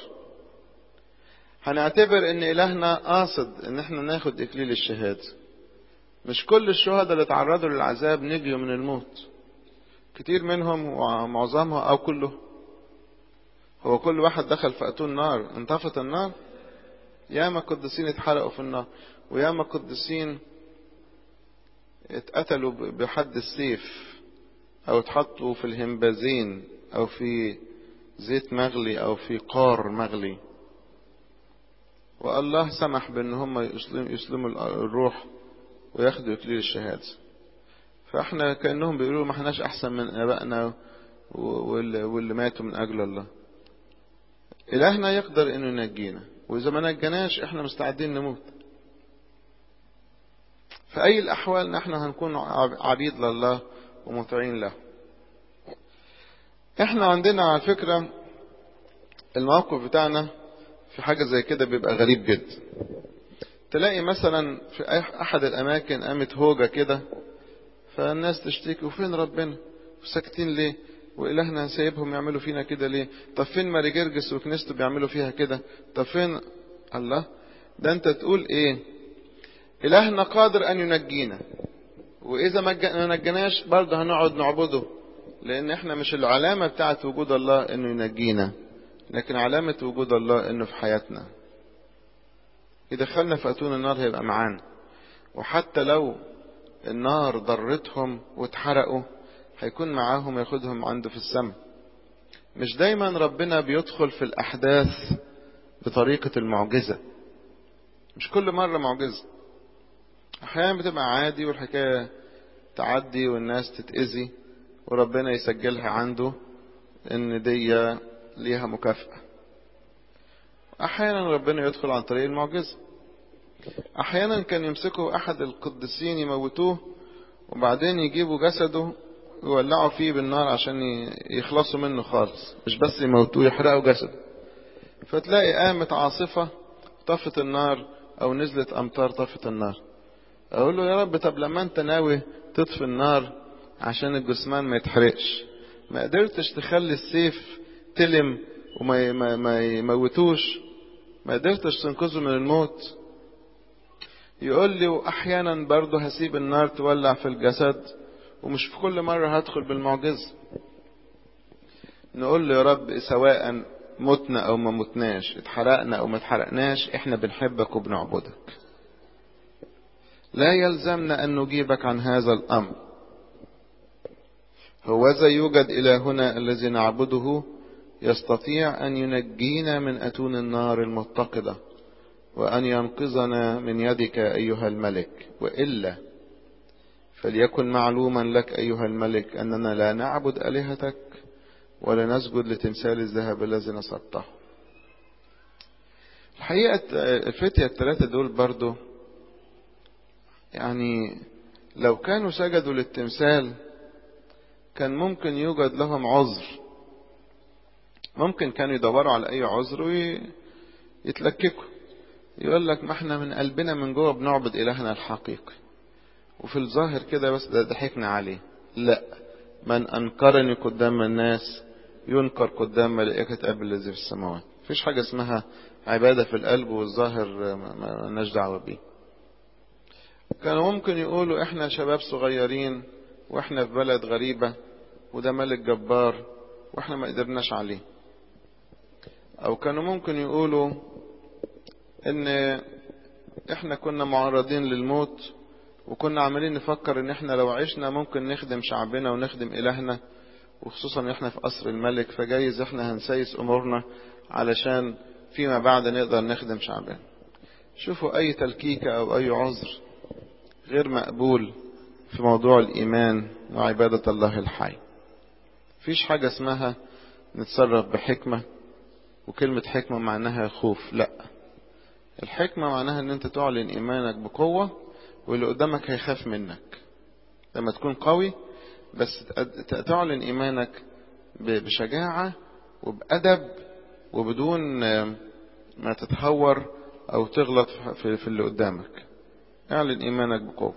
هنعتبر ان إلهنا قاصد ان احنا ناخد إكليل الشهادة مش كل الشهداء اللي تعرضوا للعذاب نجيوا من الموت كتير منهم ومعظمها او كله هو كل واحد دخل في أتون نار انطفت النار ياما قديسين اتحرقوا في النار وياما قديسين اتقتلوا بحد السيف او اتحطوا في الهمبازين او في زيت مغلي او في قار مغلي والله سمح بان هم يسلموا الروح وياخدوا اكليل الشهاده فاحنا كانهم بيقولوا ما احناش احسن من ابائنا واللي ماتوا من اجل الله الهنا يقدر انه ينجينا واذا ما نجناش احنا مستعدين نموت في اي الاحوال نحن هنكون عبيد لله ومطيعين له احنا عندنا على فكرة الموقف بتاعنا في حاجة زي كده بيبقى غريب جدا تلاقي مثلا في احد الاماكن قامت هوجة كده فالناس تشتكي وفين ربنا وساكتين ليه وإلهنا سايبهم يعملوا فينا كده ليه طب فين ماري جرجس وكنيسته بيعملوا فيها كده طب فين الله ده انت تقول ايه إلهنا قادر أن ينجينا وإذا ما نجناش برضه هنقعد نعبده لأن احنا مش العلامة بتاعت وجود الله إنه ينجينا لكن علامة وجود الله إنه في حياتنا يدخلنا في أتون النار هيبقى معانا وحتى لو النار ضرتهم واتحرقوا هيكون معاهم ياخدهم عنده في السماء مش دايما ربنا بيدخل في الأحداث بطريقة المعجزة مش كل مرة معجزة أحيانا بتبقى عادي والحكاية تعدي والناس تتأذي وربنا يسجلها عنده إن دي ليها مكافأة أحيانا ربنا يدخل عن طريق المعجزة أحيانا كان يمسكوا أحد القديسين يموتوه وبعدين يجيبوا جسده يولعوا فيه بالنار عشان يخلصوا منه خالص مش بس يموتوه يحرقوا جسده فتلاقي قامت عاصفة طفت النار او نزلت امطار طفت النار اقول له يا رب طب لما انت ناوي تطفي النار عشان الجثمان ما يتحرقش ما قدرتش تخلي السيف تلم وما ما ما يموتوش ما قدرتش تنقذه من الموت يقول لي واحيانا برضه هسيب النار تولع في الجسد ومش في كل مرة هدخل بالمعجزة نقول له يا رب سواء متنا او ما متناش اتحرقنا او ما اتحرقناش احنا بنحبك وبنعبدك لا يلزمنا ان نجيبك عن هذا الامر هوذا يوجد الهنا الذي نعبده يستطيع ان ينجينا من اتون النار المتقده وان ينقذنا من يدك ايها الملك والا فليكن معلوما لك ايها الملك اننا لا نعبد الهتك ولا نسجد لتمثال الذهب الذي نصبته الحقيقة الفتية الثلاثة دول برضو يعني لو كانوا سجدوا للتمثال كان ممكن يوجد لهم عذر ممكن كانوا يدوروا على اي عذر ويتلككوا يقول لك ما احنا من قلبنا من جوه بنعبد الهنا الحقيقي وفي الظاهر كده بس ده ضحكنا عليه لا من انكرني قدام الناس ينكر قدام ملائكة أب الذي في السماوات مفيش حاجة اسمها عبادة في القلب والظاهر ما لناش دعوة بيه كانوا ممكن يقولوا احنا شباب صغيرين واحنا في بلد غريبة وده ملك جبار واحنا ما قدرناش عليه او كانوا ممكن يقولوا ان احنا كنا معرضين للموت وكنا عمالين نفكر ان احنا لو عشنا ممكن نخدم شعبنا ونخدم الهنا وخصوصا ان احنا في قصر الملك فجايز احنا هنسيس امورنا علشان فيما بعد نقدر نخدم شعبنا شوفوا اي تلكيكة او اي عذر غير مقبول في موضوع الايمان وعبادة الله الحي فيش حاجة اسمها نتصرف بحكمة وكلمة حكمة معناها خوف لا الحكمة معناها ان انت تعلن ايمانك بقوة واللي قدامك هيخاف منك لما تكون قوي بس تعلن ايمانك بشجاعة وبأدب وبدون ما تتهور او تغلط في اللي قدامك اعلن ايمانك بقوة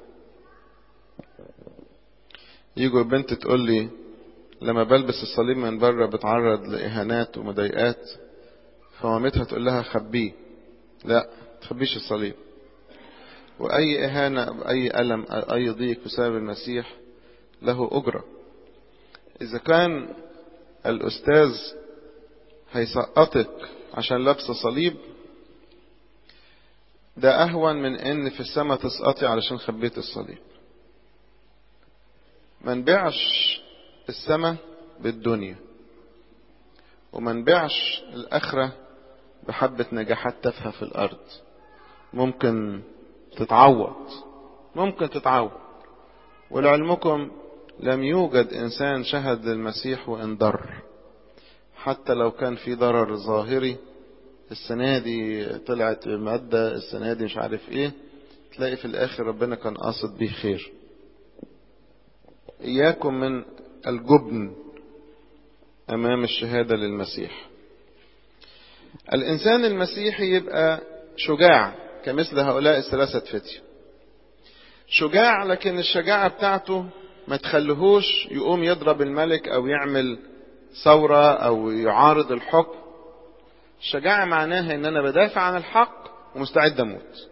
يجوا البنت تقول لي لما بلبس الصليب من بره بتعرض لاهانات ومضايقات فمامتها تقول لها خبيه لا تخبيش الصليب واي اهانة اي الم اي ضيق بسبب المسيح له أجرة إذا كان الأستاذ هيسقطك عشان لابسة صليب ده أهون من إن في السماء تسقطي علشان خبيت الصليب ما نبيعش السماء بالدنيا وما نبيعش الآخرة بحبة نجاحات تافهة في الأرض ممكن تتعوض ممكن تتعوض ولعلمكم لم يوجد إنسان شهد للمسيح وإن ضر حتى لو كان في ضرر ظاهري السنة دي طلعت مادة السنة دي مش عارف ايه تلاقي في الآخر ربنا كان قاصد بيه خير إياكم من الجبن أمام الشهادة للمسيح الإنسان المسيحي يبقى شجاع كمثل هؤلاء الثلاثة فتية شجاع لكن الشجاعة بتاعته ما تخليهوش يقوم يضرب الملك او يعمل ثورة او يعارض الحكم الشجاعة معناها ان انا بدافع عن الحق ومستعد اموت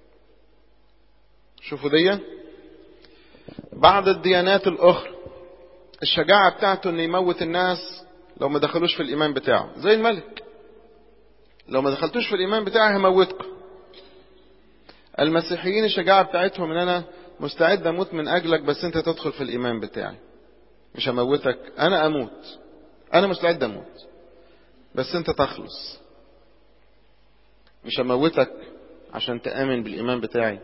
شوفوا دي بعض الديانات الاخرى الشجاعة بتاعته انه يموت الناس لو ما دخلوش في الايمان بتاعه زي الملك لو ما دخلتوش في الايمان بتاعه هموتكم المسيحيين الشجاعة بتاعتهم ان انا مستعد اموت من اجلك بس انت تدخل في الايمان بتاعي مش هموتك انا اموت انا مستعد اموت بس انت تخلص مش هموتك عشان تآمن بالايمان بتاعي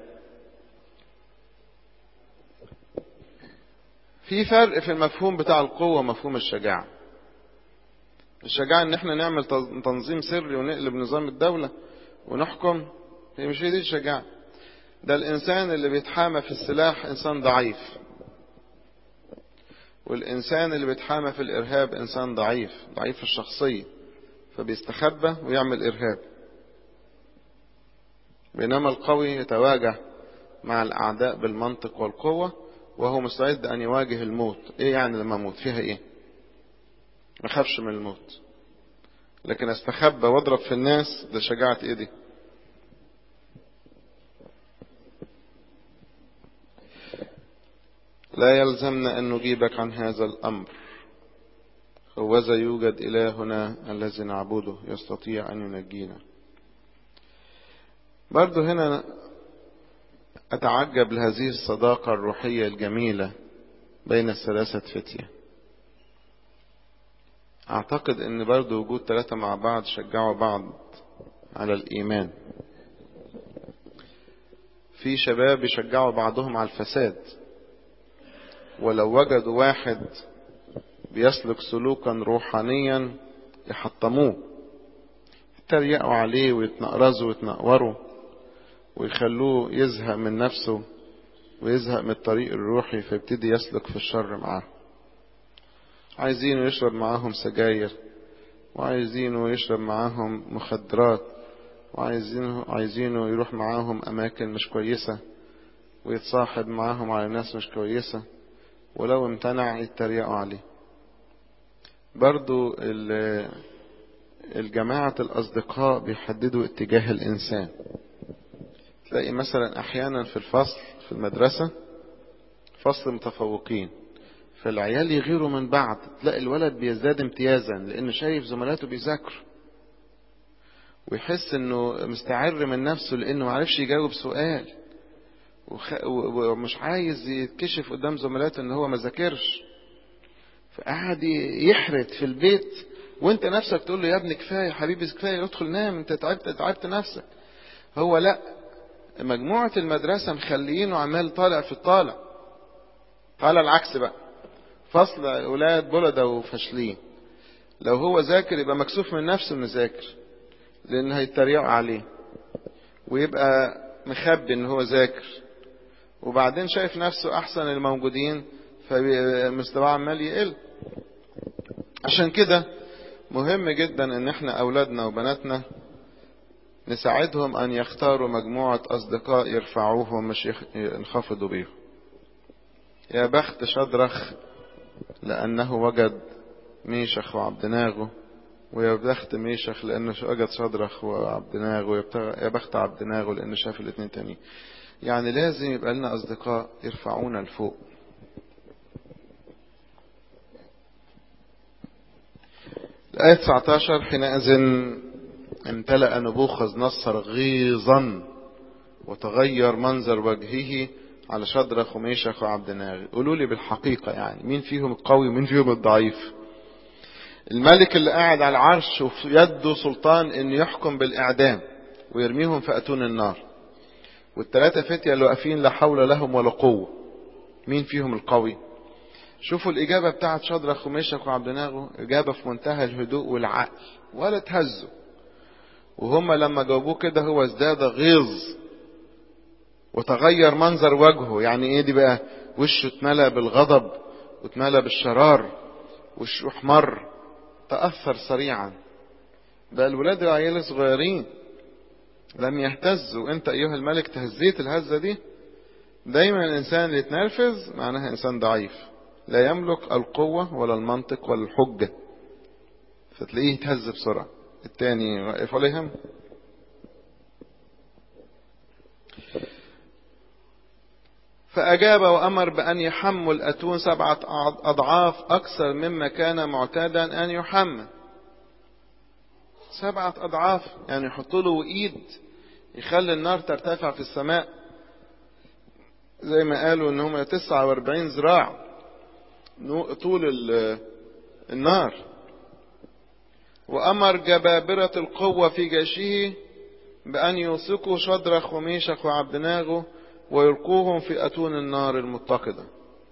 في فرق في المفهوم بتاع القوة ومفهوم الشجاعة الشجاعة ان احنا نعمل تنظيم سري ونقلب نظام الدولة ونحكم هي مش هي دي الشجاعة ده الإنسان اللي بيتحامى في السلاح إنسان ضعيف والإنسان اللي بيتحامى في الإرهاب إنسان ضعيف ضعيف الشخصية فبيستخبى ويعمل إرهاب بينما القوي يتواجه مع الأعداء بالمنطق والقوة وهو مستعد أن يواجه الموت إيه يعني لما أموت فيها إيه ما خافش من الموت لكن استخبى واضرب في الناس ده شجاعة إيه دي لا يلزمنا أن نجيبك عن هذا الأمر هوذا يوجد إلهنا الذي نعبده يستطيع أن ينجينا برضو هنا أتعجب لهذه الصداقة الروحية الجميلة بين الثلاثة فتية أعتقد أن برضو وجود ثلاثة مع بعض شجعوا بعض على الإيمان في شباب يشجعوا بعضهم على الفساد ولو وجدوا واحد بيسلك سلوكا روحانيا يحطموه يتريقوا عليه ويتنقرزوا ويتنقوروا ويخلوه يزهق من نفسه ويزهق من الطريق الروحي فيبتدي يسلك في الشر معاه عايزينه يشرب معاهم سجاير وعايزينه يشرب معاهم مخدرات وعايزينه عايزينه يروح معاهم أماكن مش كويسة ويتصاحب معاهم على ناس مش كويسة ولو امتنع يتريقوا عليه برضو الجماعة الأصدقاء بيحددوا اتجاه الإنسان تلاقي مثلا أحيانا في الفصل في المدرسة فصل متفوقين فالعيال يغيروا من بعض تلاقي الولد بيزداد امتيازا لأنه شايف زملاته بيذاكروا ويحس انه مستعر من نفسه لانه معرفش يجاوب سؤال وخ... ومش عايز يتكشف قدام زملاته ان هو ما ذاكرش فقعد يحرت في البيت وانت نفسك تقول له يا ابني كفايه حبيبي كفايه ادخل نام انت تعبت تعبت نفسك هو لا مجموعه المدرسه مخليينه عمال طالع في الطالع طالع العكس بقى فصل اولاد بلدة وفاشلين لو هو ذاكر يبقى مكسوف من نفسه انه ذاكر لان هيتريقوا عليه ويبقى مخبي ان هو ذاكر وبعدين شايف نفسه احسن الموجودين فمستواه عمال يقل عشان كده مهم جدا ان احنا اولادنا وبناتنا نساعدهم ان يختاروا مجموعة اصدقاء يرفعوهم مش ينخفضوا بيهم يا بخت شدرخ لانه وجد ميشخ وعبد ناغو ويا بخت ميشخ لانه وجد شدرخ وعبد ناغو يا بخت عبد ناغو لانه شاف الاثنين تانيين يعني لازم يبقى لنا اصدقاء يرفعونا لفوق الآية 19 حينئذ امتلأ نبوخذ نصر غيظا وتغير منظر وجهه على شدرخ وميشخ وعبد ناغي قولوا لي بالحقيقة يعني مين فيهم القوي ومين فيهم الضعيف الملك اللي قاعد على العرش وفي يده سلطان انه يحكم بالاعدام ويرميهم في اتون النار والثلاثة فتية اللي واقفين لا حول لهم ولا قوة مين فيهم القوي شوفوا الإجابة بتاعت شدرخ وميشخ وعبد ناغو إجابة في منتهى الهدوء والعقل ولا تهزوا وهم لما جاوبوه كده هو ازداد غيظ وتغير منظر وجهه يعني ايه دي بقى وشه اتملى بالغضب واتملى بالشرار وشه احمر تأثر سريعا بقى الولاد العيال صغيرين لم يهتزوا انت ايها الملك تهزيت الهزة دي دايما الانسان اللي يتنرفز معناها انسان ضعيف لا يملك القوة ولا المنطق ولا الحجة فتلاقيه يتهز بسرعة التاني واقف ولا يهم فأجاب وأمر بأن يحمل الأتون سبعة أضعاف أكثر مما كان معتادا أن يحمل سبعة أضعاف يعني يحطوا له إيد يخلي النار ترتفع في السماء زي ما قالوا ان هم 49 ذراع طول النار وأمر جبابرة القوة في جيشه بأن يوثقوا شدرخ وميشخ وعبد ناغو ويلقوهم في أتون النار المتقدة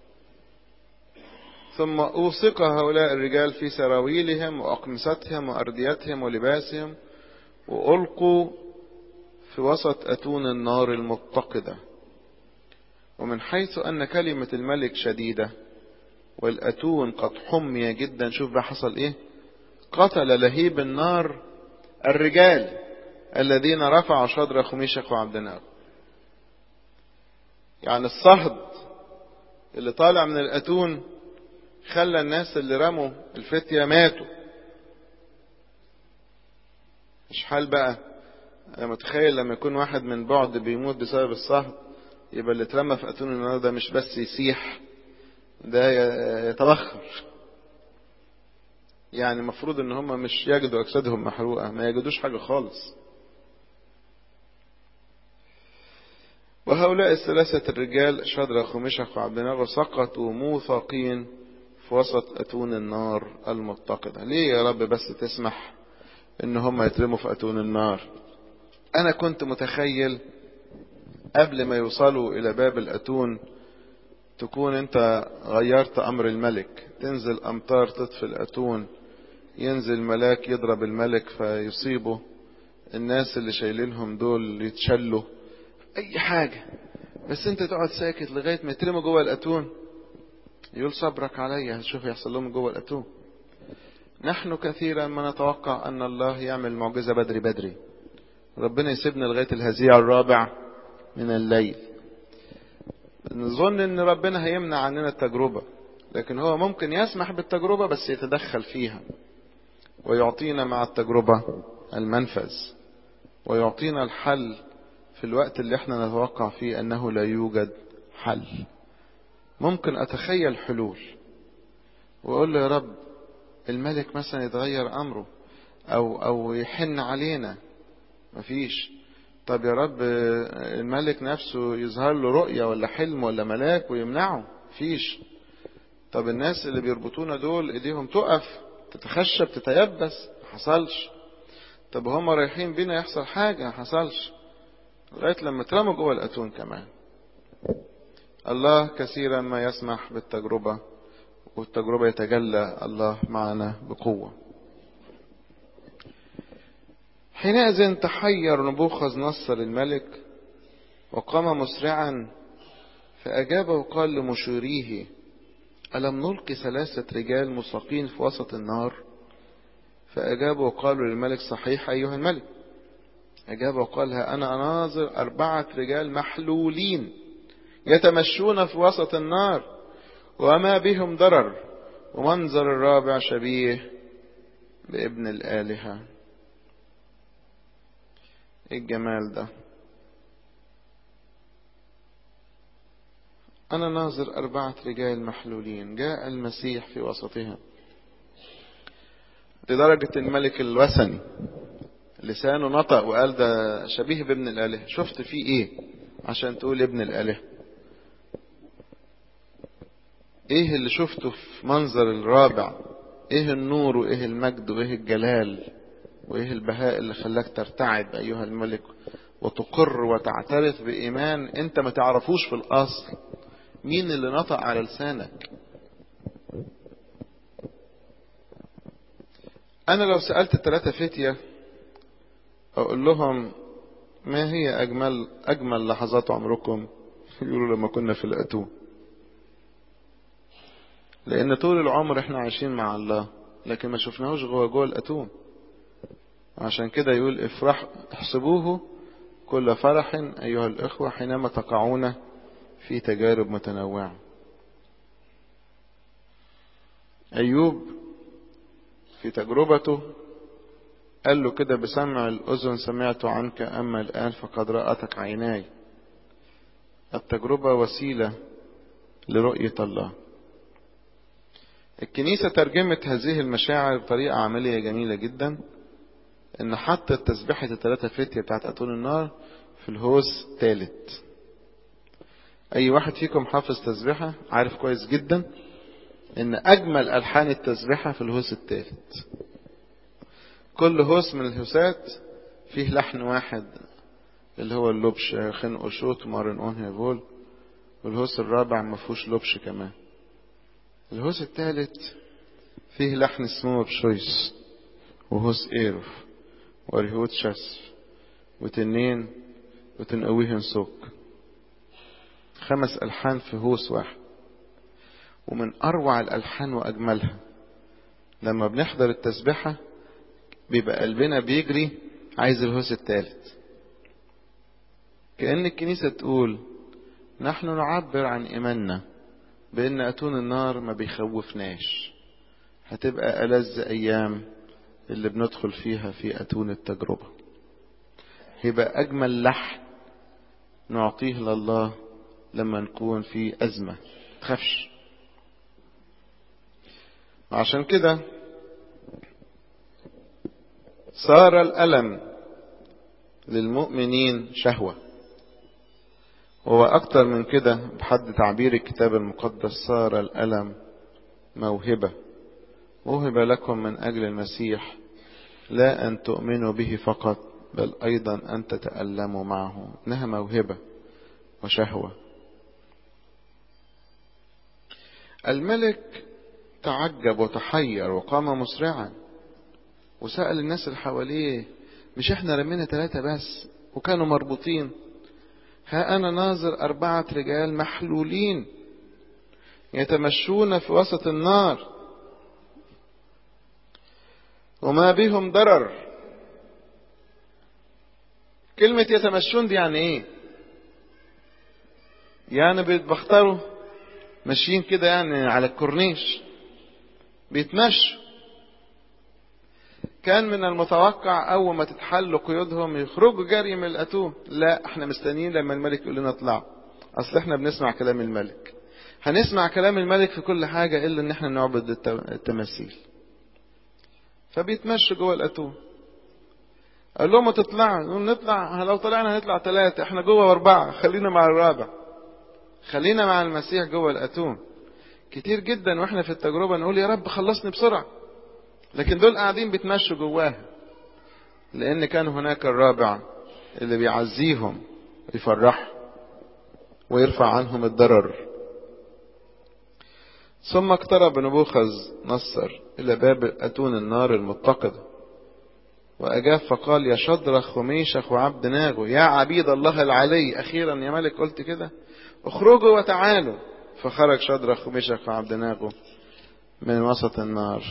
ثم أوثق هؤلاء الرجال في سراويلهم وأقمصتهم وأرديتهم ولباسهم وألقوا في وسط أتون النار المتقدة ومن حيث أن كلمة الملك شديدة والأتون قد حمي جدا شوف بقى حصل ايه قتل لهيب النار الرجال الذين رفعوا شدر خميشك وعبد النار يعني الصهد اللي طالع من الأتون خلى الناس اللي رموا الفتية ماتوا مش حال بقى انا متخيل لما يكون واحد من بعد بيموت بسبب الصهد يبقى اللي اترمى في اتون النار ده مش بس يسيح ده يتبخر يعني المفروض ان هم مش يجدوا اجسادهم محروقه ما يجدوش حاجه خالص وهؤلاء الثلاثة الرجال شدرخ ومشخ وعبد النار سقطوا موثقين في وسط أتون النار المتقدة ليه يا رب بس تسمح ان هم يترموا في أتون النار انا كنت متخيل قبل ما يوصلوا الى باب الأتون تكون انت غيرت امر الملك تنزل امطار تطفي الأتون ينزل ملاك يضرب الملك فيصيبه الناس اللي شايلينهم دول يتشلوا اي حاجة بس انت تقعد ساكت لغاية ما يترموا جوه الأتون يقول صبرك عليا هتشوف يحصل لهم جوه الأتون نحن كثيرا ما نتوقع أن الله يعمل معجزة بدري بدري ربنا يسيبنا لغاية الهزيع الرابع من الليل نظن ان ربنا هيمنع عننا التجربة لكن هو ممكن يسمح بالتجربة بس يتدخل فيها ويعطينا مع التجربة المنفذ ويعطينا الحل في الوقت اللي احنا نتوقع فيه انه لا يوجد حل ممكن اتخيل حلول واقول له يا رب الملك مثلا يتغير امره او او يحن علينا مفيش طب يا رب الملك نفسه يظهر له رؤية ولا حلم ولا ملاك ويمنعه فيش طب الناس اللي بيربطونا دول ايديهم تقف تتخشب تتيبس ما حصلش طب هم رايحين بينا يحصل حاجة ما حصلش لغاية لما اترموا جوه الأتون كمان الله كثيرا ما يسمح بالتجربة والتجربة يتجلى الله معنا بقوة حينئذ تحير نبوخذ نصر الملك وقام مسرعا فأجابه وقال لمشيريه ألم نلقي ثلاثة رجال مساقين في وسط النار فأجابوا وقالوا للملك صحيح أيها الملك أجاب وقال ها أنا أناظر أربعة رجال محلولين يتمشون في وسط النار وما بهم ضرر ومنظر الرابع شبيه بابن الآلهة ايه الجمال ده أنا ناظر أربعة رجال محلولين جاء المسيح في وسطهم لدرجة الملك الوثني لسانه نطق وقال ده شبيه بابن الآلهة شفت فيه ايه عشان تقول ابن الآلهة ايه اللي شفته في منظر الرابع ايه النور وايه المجد وايه الجلال وايه البهاء اللي خلاك ترتعب ايها الملك وتقر وتعترف بايمان انت ما تعرفوش في الاصل مين اللي نطق على لسانك انا لو سألت الثلاثة فتية اقول لهم ما هي اجمل اجمل لحظات عمركم يقولوا لما كنا في الاتون لان طول العمر احنا عايشين مع الله لكن ما شفناهوش جوه جوه الاتون عشان كده يقول افرح احسبوه كل فرح ايها الاخوة حينما تقعون في تجارب متنوعة ايوب في تجربته قال له كده بسمع الأذن سمعت عنك أما الآن فقد رأتك عيناي التجربة وسيلة لرؤية الله الكنيسة ترجمت هذه المشاعر بطريقة عملية جميلة جدا ان حطت تسبيحة الثلاثة فتية بتاعت أتون النار في الهوس ثالث اي واحد فيكم حافظ تسبيحة عارف كويس جدا ان اجمل الحان التسبيحة في الهوس الثالث كل هوس من الهوسات فيه لحن واحد اللي هو اللبش خنق شوت مارن اون هيفول والهوس الرابع ما فيهوش لبش كمان الهوس الثالث فيه لحن اسمه بشويس وهوس ايروف وريهوت شس وتنين وتنقويهن سوك خمس ألحان في هوس واحد ومن أروع الألحان وأجملها لما بنحضر التسبحة بيبقى قلبنا بيجري عايز الهوس الثالث كأن الكنيسة تقول نحن نعبر عن إيماننا بأن أتون النار ما بيخوفناش هتبقى ألذ أيام اللي بندخل فيها في أتون التجربة هيبقى أجمل لحن نعطيه لله لما نكون في أزمة تخافش عشان كده صار الألم للمؤمنين شهوة هو أكتر من كده بحد تعبير الكتاب المقدس صار الألم موهبة وهب لكم من أجل المسيح لا أن تؤمنوا به فقط بل أيضا أن تتألموا معه إنها موهبة وشهوة الملك تعجب وتحير وقام مسرعا وسأل الناس اللي حواليه مش احنا رمينا ثلاثة بس وكانوا مربوطين ها أنا ناظر أربعة رجال محلولين يتمشون في وسط النار وما بهم ضرر كلمة يتمشون دي يعني ايه يعني بيتبختروا ماشيين كده يعني على الكورنيش بيتمشوا كان من المتوقع اول ما تتحل قيودهم يخرجوا جري من الاتون لا احنا مستنيين لما الملك يقول لنا اطلعوا اصل احنا بنسمع كلام الملك هنسمع كلام الملك في كل حاجة الا ان احنا نعبد التماثيل فبيتمشوا جوه الاتون قال لهم ما تطلعوا نطلع لو طلعنا هنطلع ثلاثة احنا جوه أربعة خلينا مع الرابع خلينا مع المسيح جوه الأتون كتير جدا واحنا في التجربة نقول يا رب خلصني بسرعة لكن دول قاعدين بيتمشوا جواها لأن كان هناك الرابع اللي بيعزيهم يفرحهم ويرفع عنهم الضرر ثم اقترب نبوخذ نصر إلى باب أتون النار المتقدة وأجاب فقال يا شدرخ وميشخ وعبد ناغو يا عبيد الله العلي أخيرا يا ملك قلت كده اخرجوا وتعالوا فخرج شدرخ وميشخ وعبد ناغو من وسط النار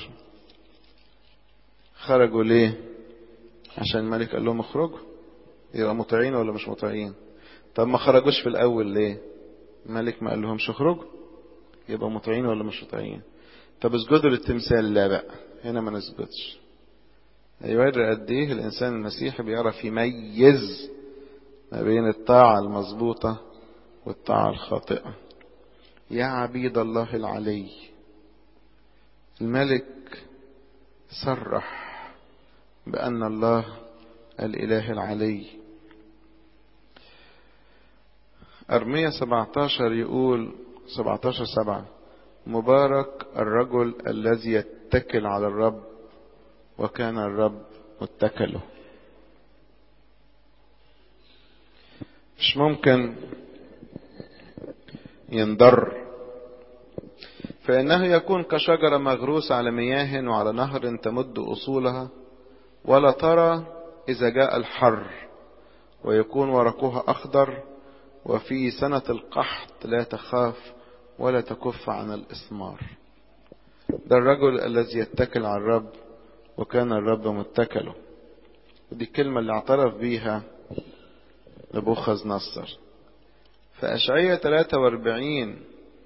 خرجوا ليه عشان الملك قال لهم اخرجوا يبقى مطيعين ولا مش مطيعين طب ما خرجوش في الأول ليه الملك ما قال لهمش اخرجوا يبقى مطيعين ولا مش مطيعين طب اسجدوا للتمثال لا بقى هنا ما نسجدش يوري قد ايه الانسان المسيحي بيعرف يميز ما بين الطاعة المظبوطة والطاعة الخاطئة يا عبيد الله العلي الملك صرح بأن الله الإله العلي أرمية 17 يقول 17 سبعة مبارك الرجل الذي يتكل على الرب وكان الرب متكله مش ممكن ينضر فإنه يكون كشجرة مغروسة على مياه وعلى نهر تمد أصولها ولا ترى إذا جاء الحر ويكون ورقها أخضر وفي سنة القحط لا تخاف ولا تكف عن الإثمار ده الرجل الذي يتكل على الرب وكان الرب متكله ودي الكلمة اللي اعترف بيها نبوخذ نصر فأشعية 43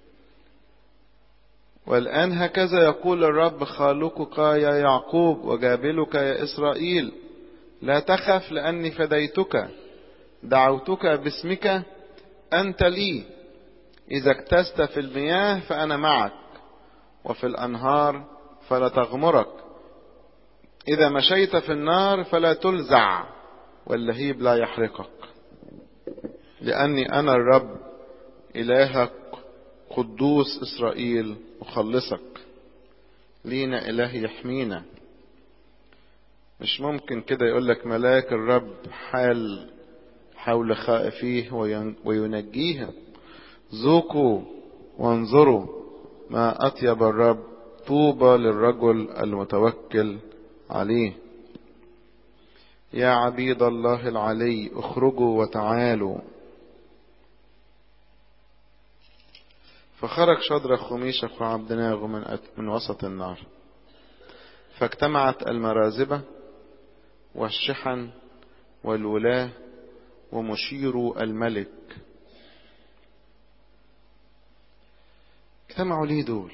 والآن هكذا يقول الرب خالقك يا يعقوب وجابلك يا إسرائيل لا تخف لأني فديتك دعوتك باسمك أنت لي إذا اكتست في المياه فأنا معك وفي الأنهار فلا تغمرك إذا مشيت في النار فلا تلزع واللهيب لا يحرقك لأني أنا الرب إلهك قدوس إسرائيل مخلصك لينا إله يحمينا مش ممكن كده يقول لك ملاك الرب حال حول خائفيه وينجيهم ذوقوا وانظروا ما أطيب الرب طوبى للرجل المتوكل عليه يا عبيد الله العلي اخرجوا وتعالوا فخرج شدرخ وميشخ وعبدناغ من, من وسط النار فاجتمعت المرازبة والشحن والولاة ومشير الملك اجتمعوا ليه دول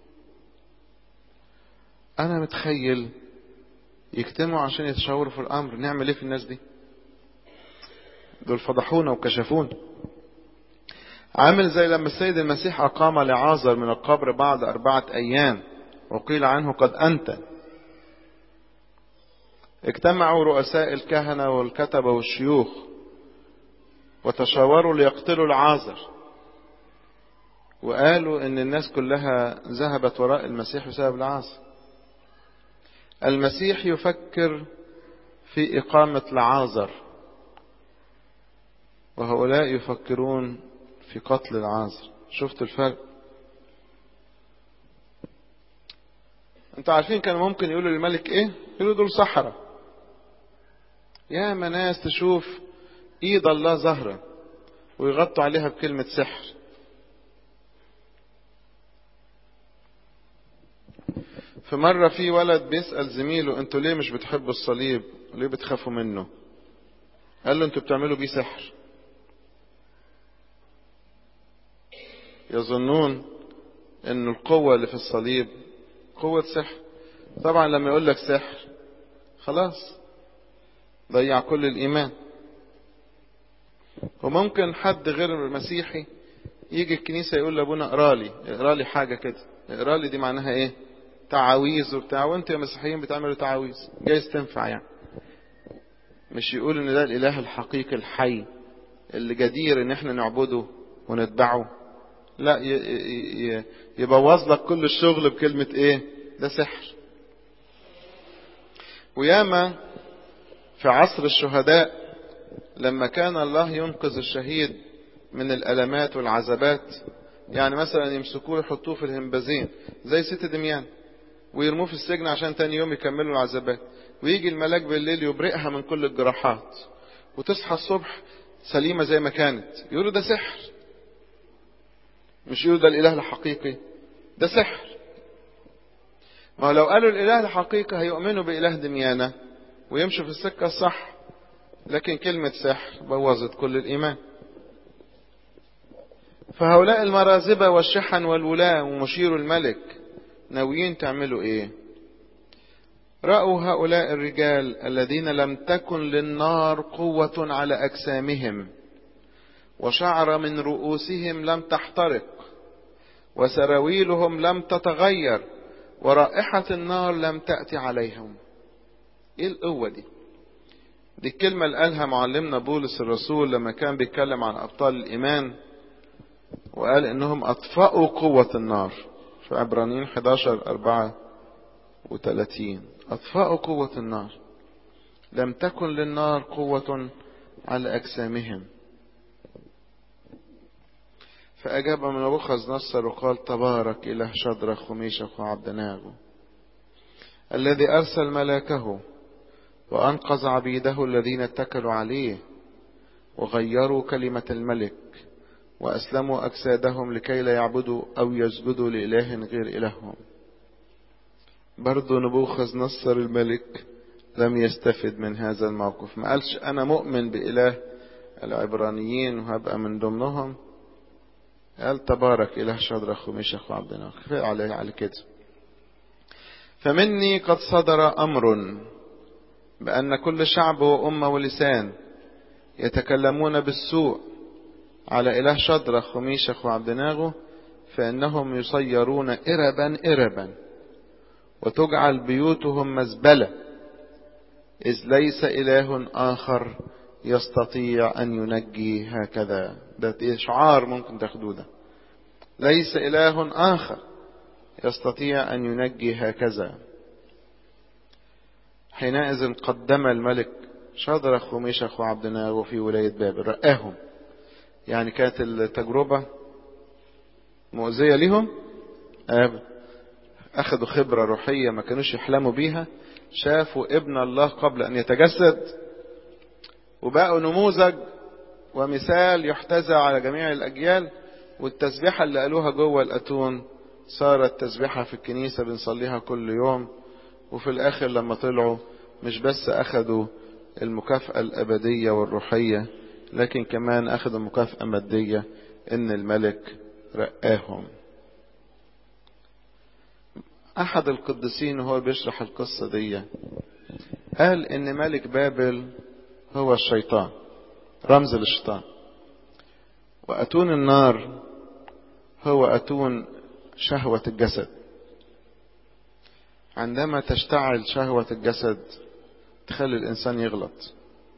انا متخيل يجتمعوا عشان يتشاوروا في الامر نعمل ايه في الناس دي دول فضحونا وكشفونا عامل زي لما السيد المسيح أقام لعازر من القبر بعد أربعة أيام وقيل عنه قد أنت اجتمعوا رؤساء الكهنة والكتبة والشيوخ وتشاوروا ليقتلوا العازر وقالوا ان الناس كلها ذهبت وراء المسيح بسبب العازر المسيح يفكر في إقامة العازر وهؤلاء يفكرون في قتل العازر شفتوا الفرق انتوا عارفين كان ممكن يقولوا للملك ايه يقولوا دول صحراء يا ناس تشوف ايد الله ظهرة ويغطوا عليها بكلمة سحر في مرة في ولد بيسأل زميله انتوا ليه مش بتحبوا الصليب وليه بتخافوا منه قال له انتوا بتعملوا بيه سحر يظنون ان القوة اللي في الصليب قوة سحر طبعا لما يقول لك سحر خلاص ضيع كل الايمان وممكن حد غير مسيحي يجي الكنيسة يقول لابونا اقرا لي اقرا لي حاجة كده اقرا لي دي معناها ايه تعاويذ وبتاع وانتوا يا مسيحيين بتعملوا تعاويذ جايز تنفع يعني مش يقول ان ده الاله الحقيقي الحي اللي جدير ان احنا نعبده ونتبعه لا يبوظ لك كل الشغل بكلمة ايه ده سحر وياما في عصر الشهداء لما كان الله ينقذ الشهيد من الألمات والعذابات يعني مثلا يمسكوه يحطوه في الهمبازين زي ست دميان ويرموه في السجن عشان تاني يوم يكملوا العذابات ويجي الملاك بالليل يبرئها من كل الجراحات وتصحى الصبح سليمة زي ما كانت يقولوا ده سحر مش يقولوا ده الإله الحقيقي ده سحر ما لو قالوا الإله الحقيقي هيؤمنوا بإله دميانة ويمشوا في السكة الصح لكن كلمة سحر بوظت كل الإيمان فهؤلاء المرازبة والشحن والولاة ومشير الملك ناويين تعملوا ايه رأوا هؤلاء الرجال الذين لم تكن للنار قوة على أجسامهم وشعر من رؤوسهم لم تحترق وسراويلهم لم تتغير ورائحة النار لم تأتي عليهم ايه القوة دي دي الكلمة اللي قالها معلمنا بولس الرسول لما كان بيتكلم عن أبطال الإيمان وقال إنهم أطفأوا قوة النار في عبرانيين 11 34 أطفأوا قوة النار لم تكن للنار قوة على أجسامهم فأجاب من نبوخذ نصر وقال تبارك إله شدرخ وميشخ وعبدناغو الذي أرسل ملاكه وأنقذ عبيده الذين اتكلوا عليه وغيروا كلمة الملك وأسلموا أجسادهم لكي لا يعبدوا أو يسجدوا لإله غير إلههم برضو نبوخذ نصر الملك لم يستفد من هذا الموقف ما قالش أنا مؤمن بإله العبرانيين وهبقى من ضمنهم قال تبارك إله شدرخ وميشخ وعبدنا كفاية عليه على كده فمني قد صدر أمر بأن كل شعب وأمة ولسان يتكلمون بالسوء على إله شدرخ وميشخ وعبدناغو فإنهم يصيرون إربا إربا وتجعل بيوتهم مزبلة إذ ليس إله آخر يستطيع أن ينجي هكذا ده إشعار ممكن تاخدوه ده ليس إله آخر يستطيع أن ينجي هكذا حينئذ قدم الملك شدرخ وميشخ وعبدناغو في ولاية بابل رآهم يعني كانت التجربة مؤذية لهم أبدا أخذوا خبرة روحية ما كانوش يحلموا بيها شافوا ابن الله قبل أن يتجسد وبقوا نموذج ومثال يحتذى على جميع الأجيال والتسبيحة اللي قالوها جوه الأتون صارت تسبيحة في الكنيسة بنصليها كل يوم وفي الآخر لما طلعوا مش بس أخدوا المكافأة الأبدية والروحية لكن كمان أخذوا مكافأة مادية إن الملك رقاهم أحد القديسين وهو بيشرح القصة دي قال إن ملك بابل هو الشيطان رمز للشيطان وأتون النار هو أتون شهوة الجسد عندما تشتعل شهوة الجسد تخلي الإنسان يغلط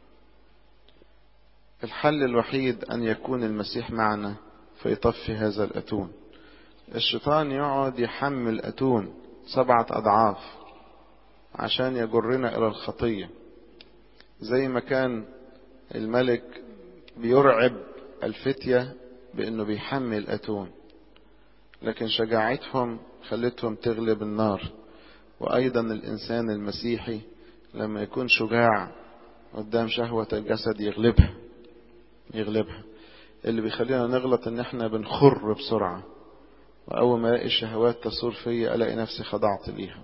الحل الوحيد أن يكون المسيح معنا فيطفي هذا الأتون الشيطان يقعد يحمل أتون سبعة أضعاف عشان يجرنا إلى الخطية زي ما كان الملك بيرعب الفتية بأنه بيحمل أتون لكن شجاعتهم خلتهم تغلب النار وأيضا الإنسان المسيحي لما يكون شجاع قدام شهوة الجسد يغلبها يغلبها اللي بيخلينا نغلط ان احنا بنخر بسرعة واول ما الاقي الشهوات تصور فيا الاقي نفسي خضعت ليها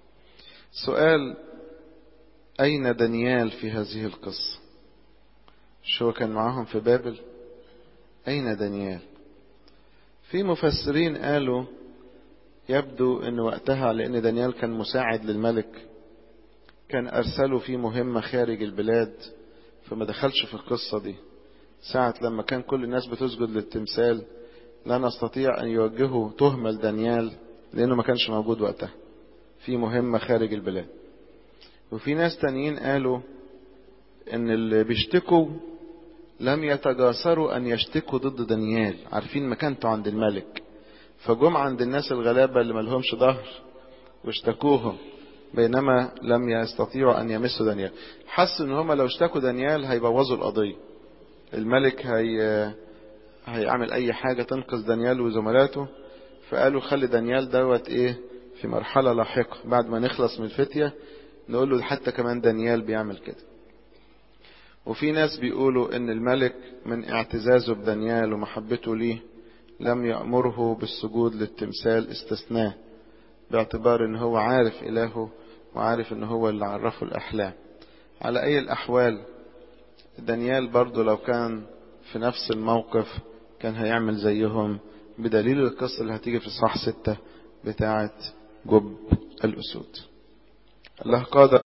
سؤال اين دانيال في هذه القصة شو كان معاهم في بابل اين دانيال في مفسرين قالوا يبدو ان وقتها لان دانيال كان مساعد للملك كان ارسلوا في مهمة خارج البلاد فما دخلش في القصة دي ساعة لما كان كل الناس بتسجد للتمثال لا نستطيع أن يوجهوا تهمة لدانيال لأنه ما كانش موجود وقتها في مهمة خارج البلاد وفي ناس تانيين قالوا ان اللي بيشتكوا لم يتجاسروا ان يشتكوا ضد دانيال عارفين مكانته عند الملك فجم عند الناس الغلابة اللي ملهمش ظهر واشتكوهم بينما لم يستطيعوا ان يمسوا دانيال حسوا ان هم لو اشتكوا دانيال هيبوظوا القضية الملك هي هيعمل اي حاجة تنقذ دانيال وزملاته فقالوا خلي دانيال دوت ايه في مرحلة لاحقة بعد ما نخلص من الفتية نقول له حتى كمان دانيال بيعمل كده وفي ناس بيقولوا ان الملك من اعتزازه بدانيال ومحبته ليه لم يأمره بالسجود للتمثال استثناء باعتبار ان هو عارف الهه وعارف ان هو اللي عرفه الاحلام على اي الاحوال دانيال برضو لو كان في نفس الموقف كان هيعمل زيهم بدليل القصة اللي هتيجي في صح ستة بتاعة جب الأسود الله قادر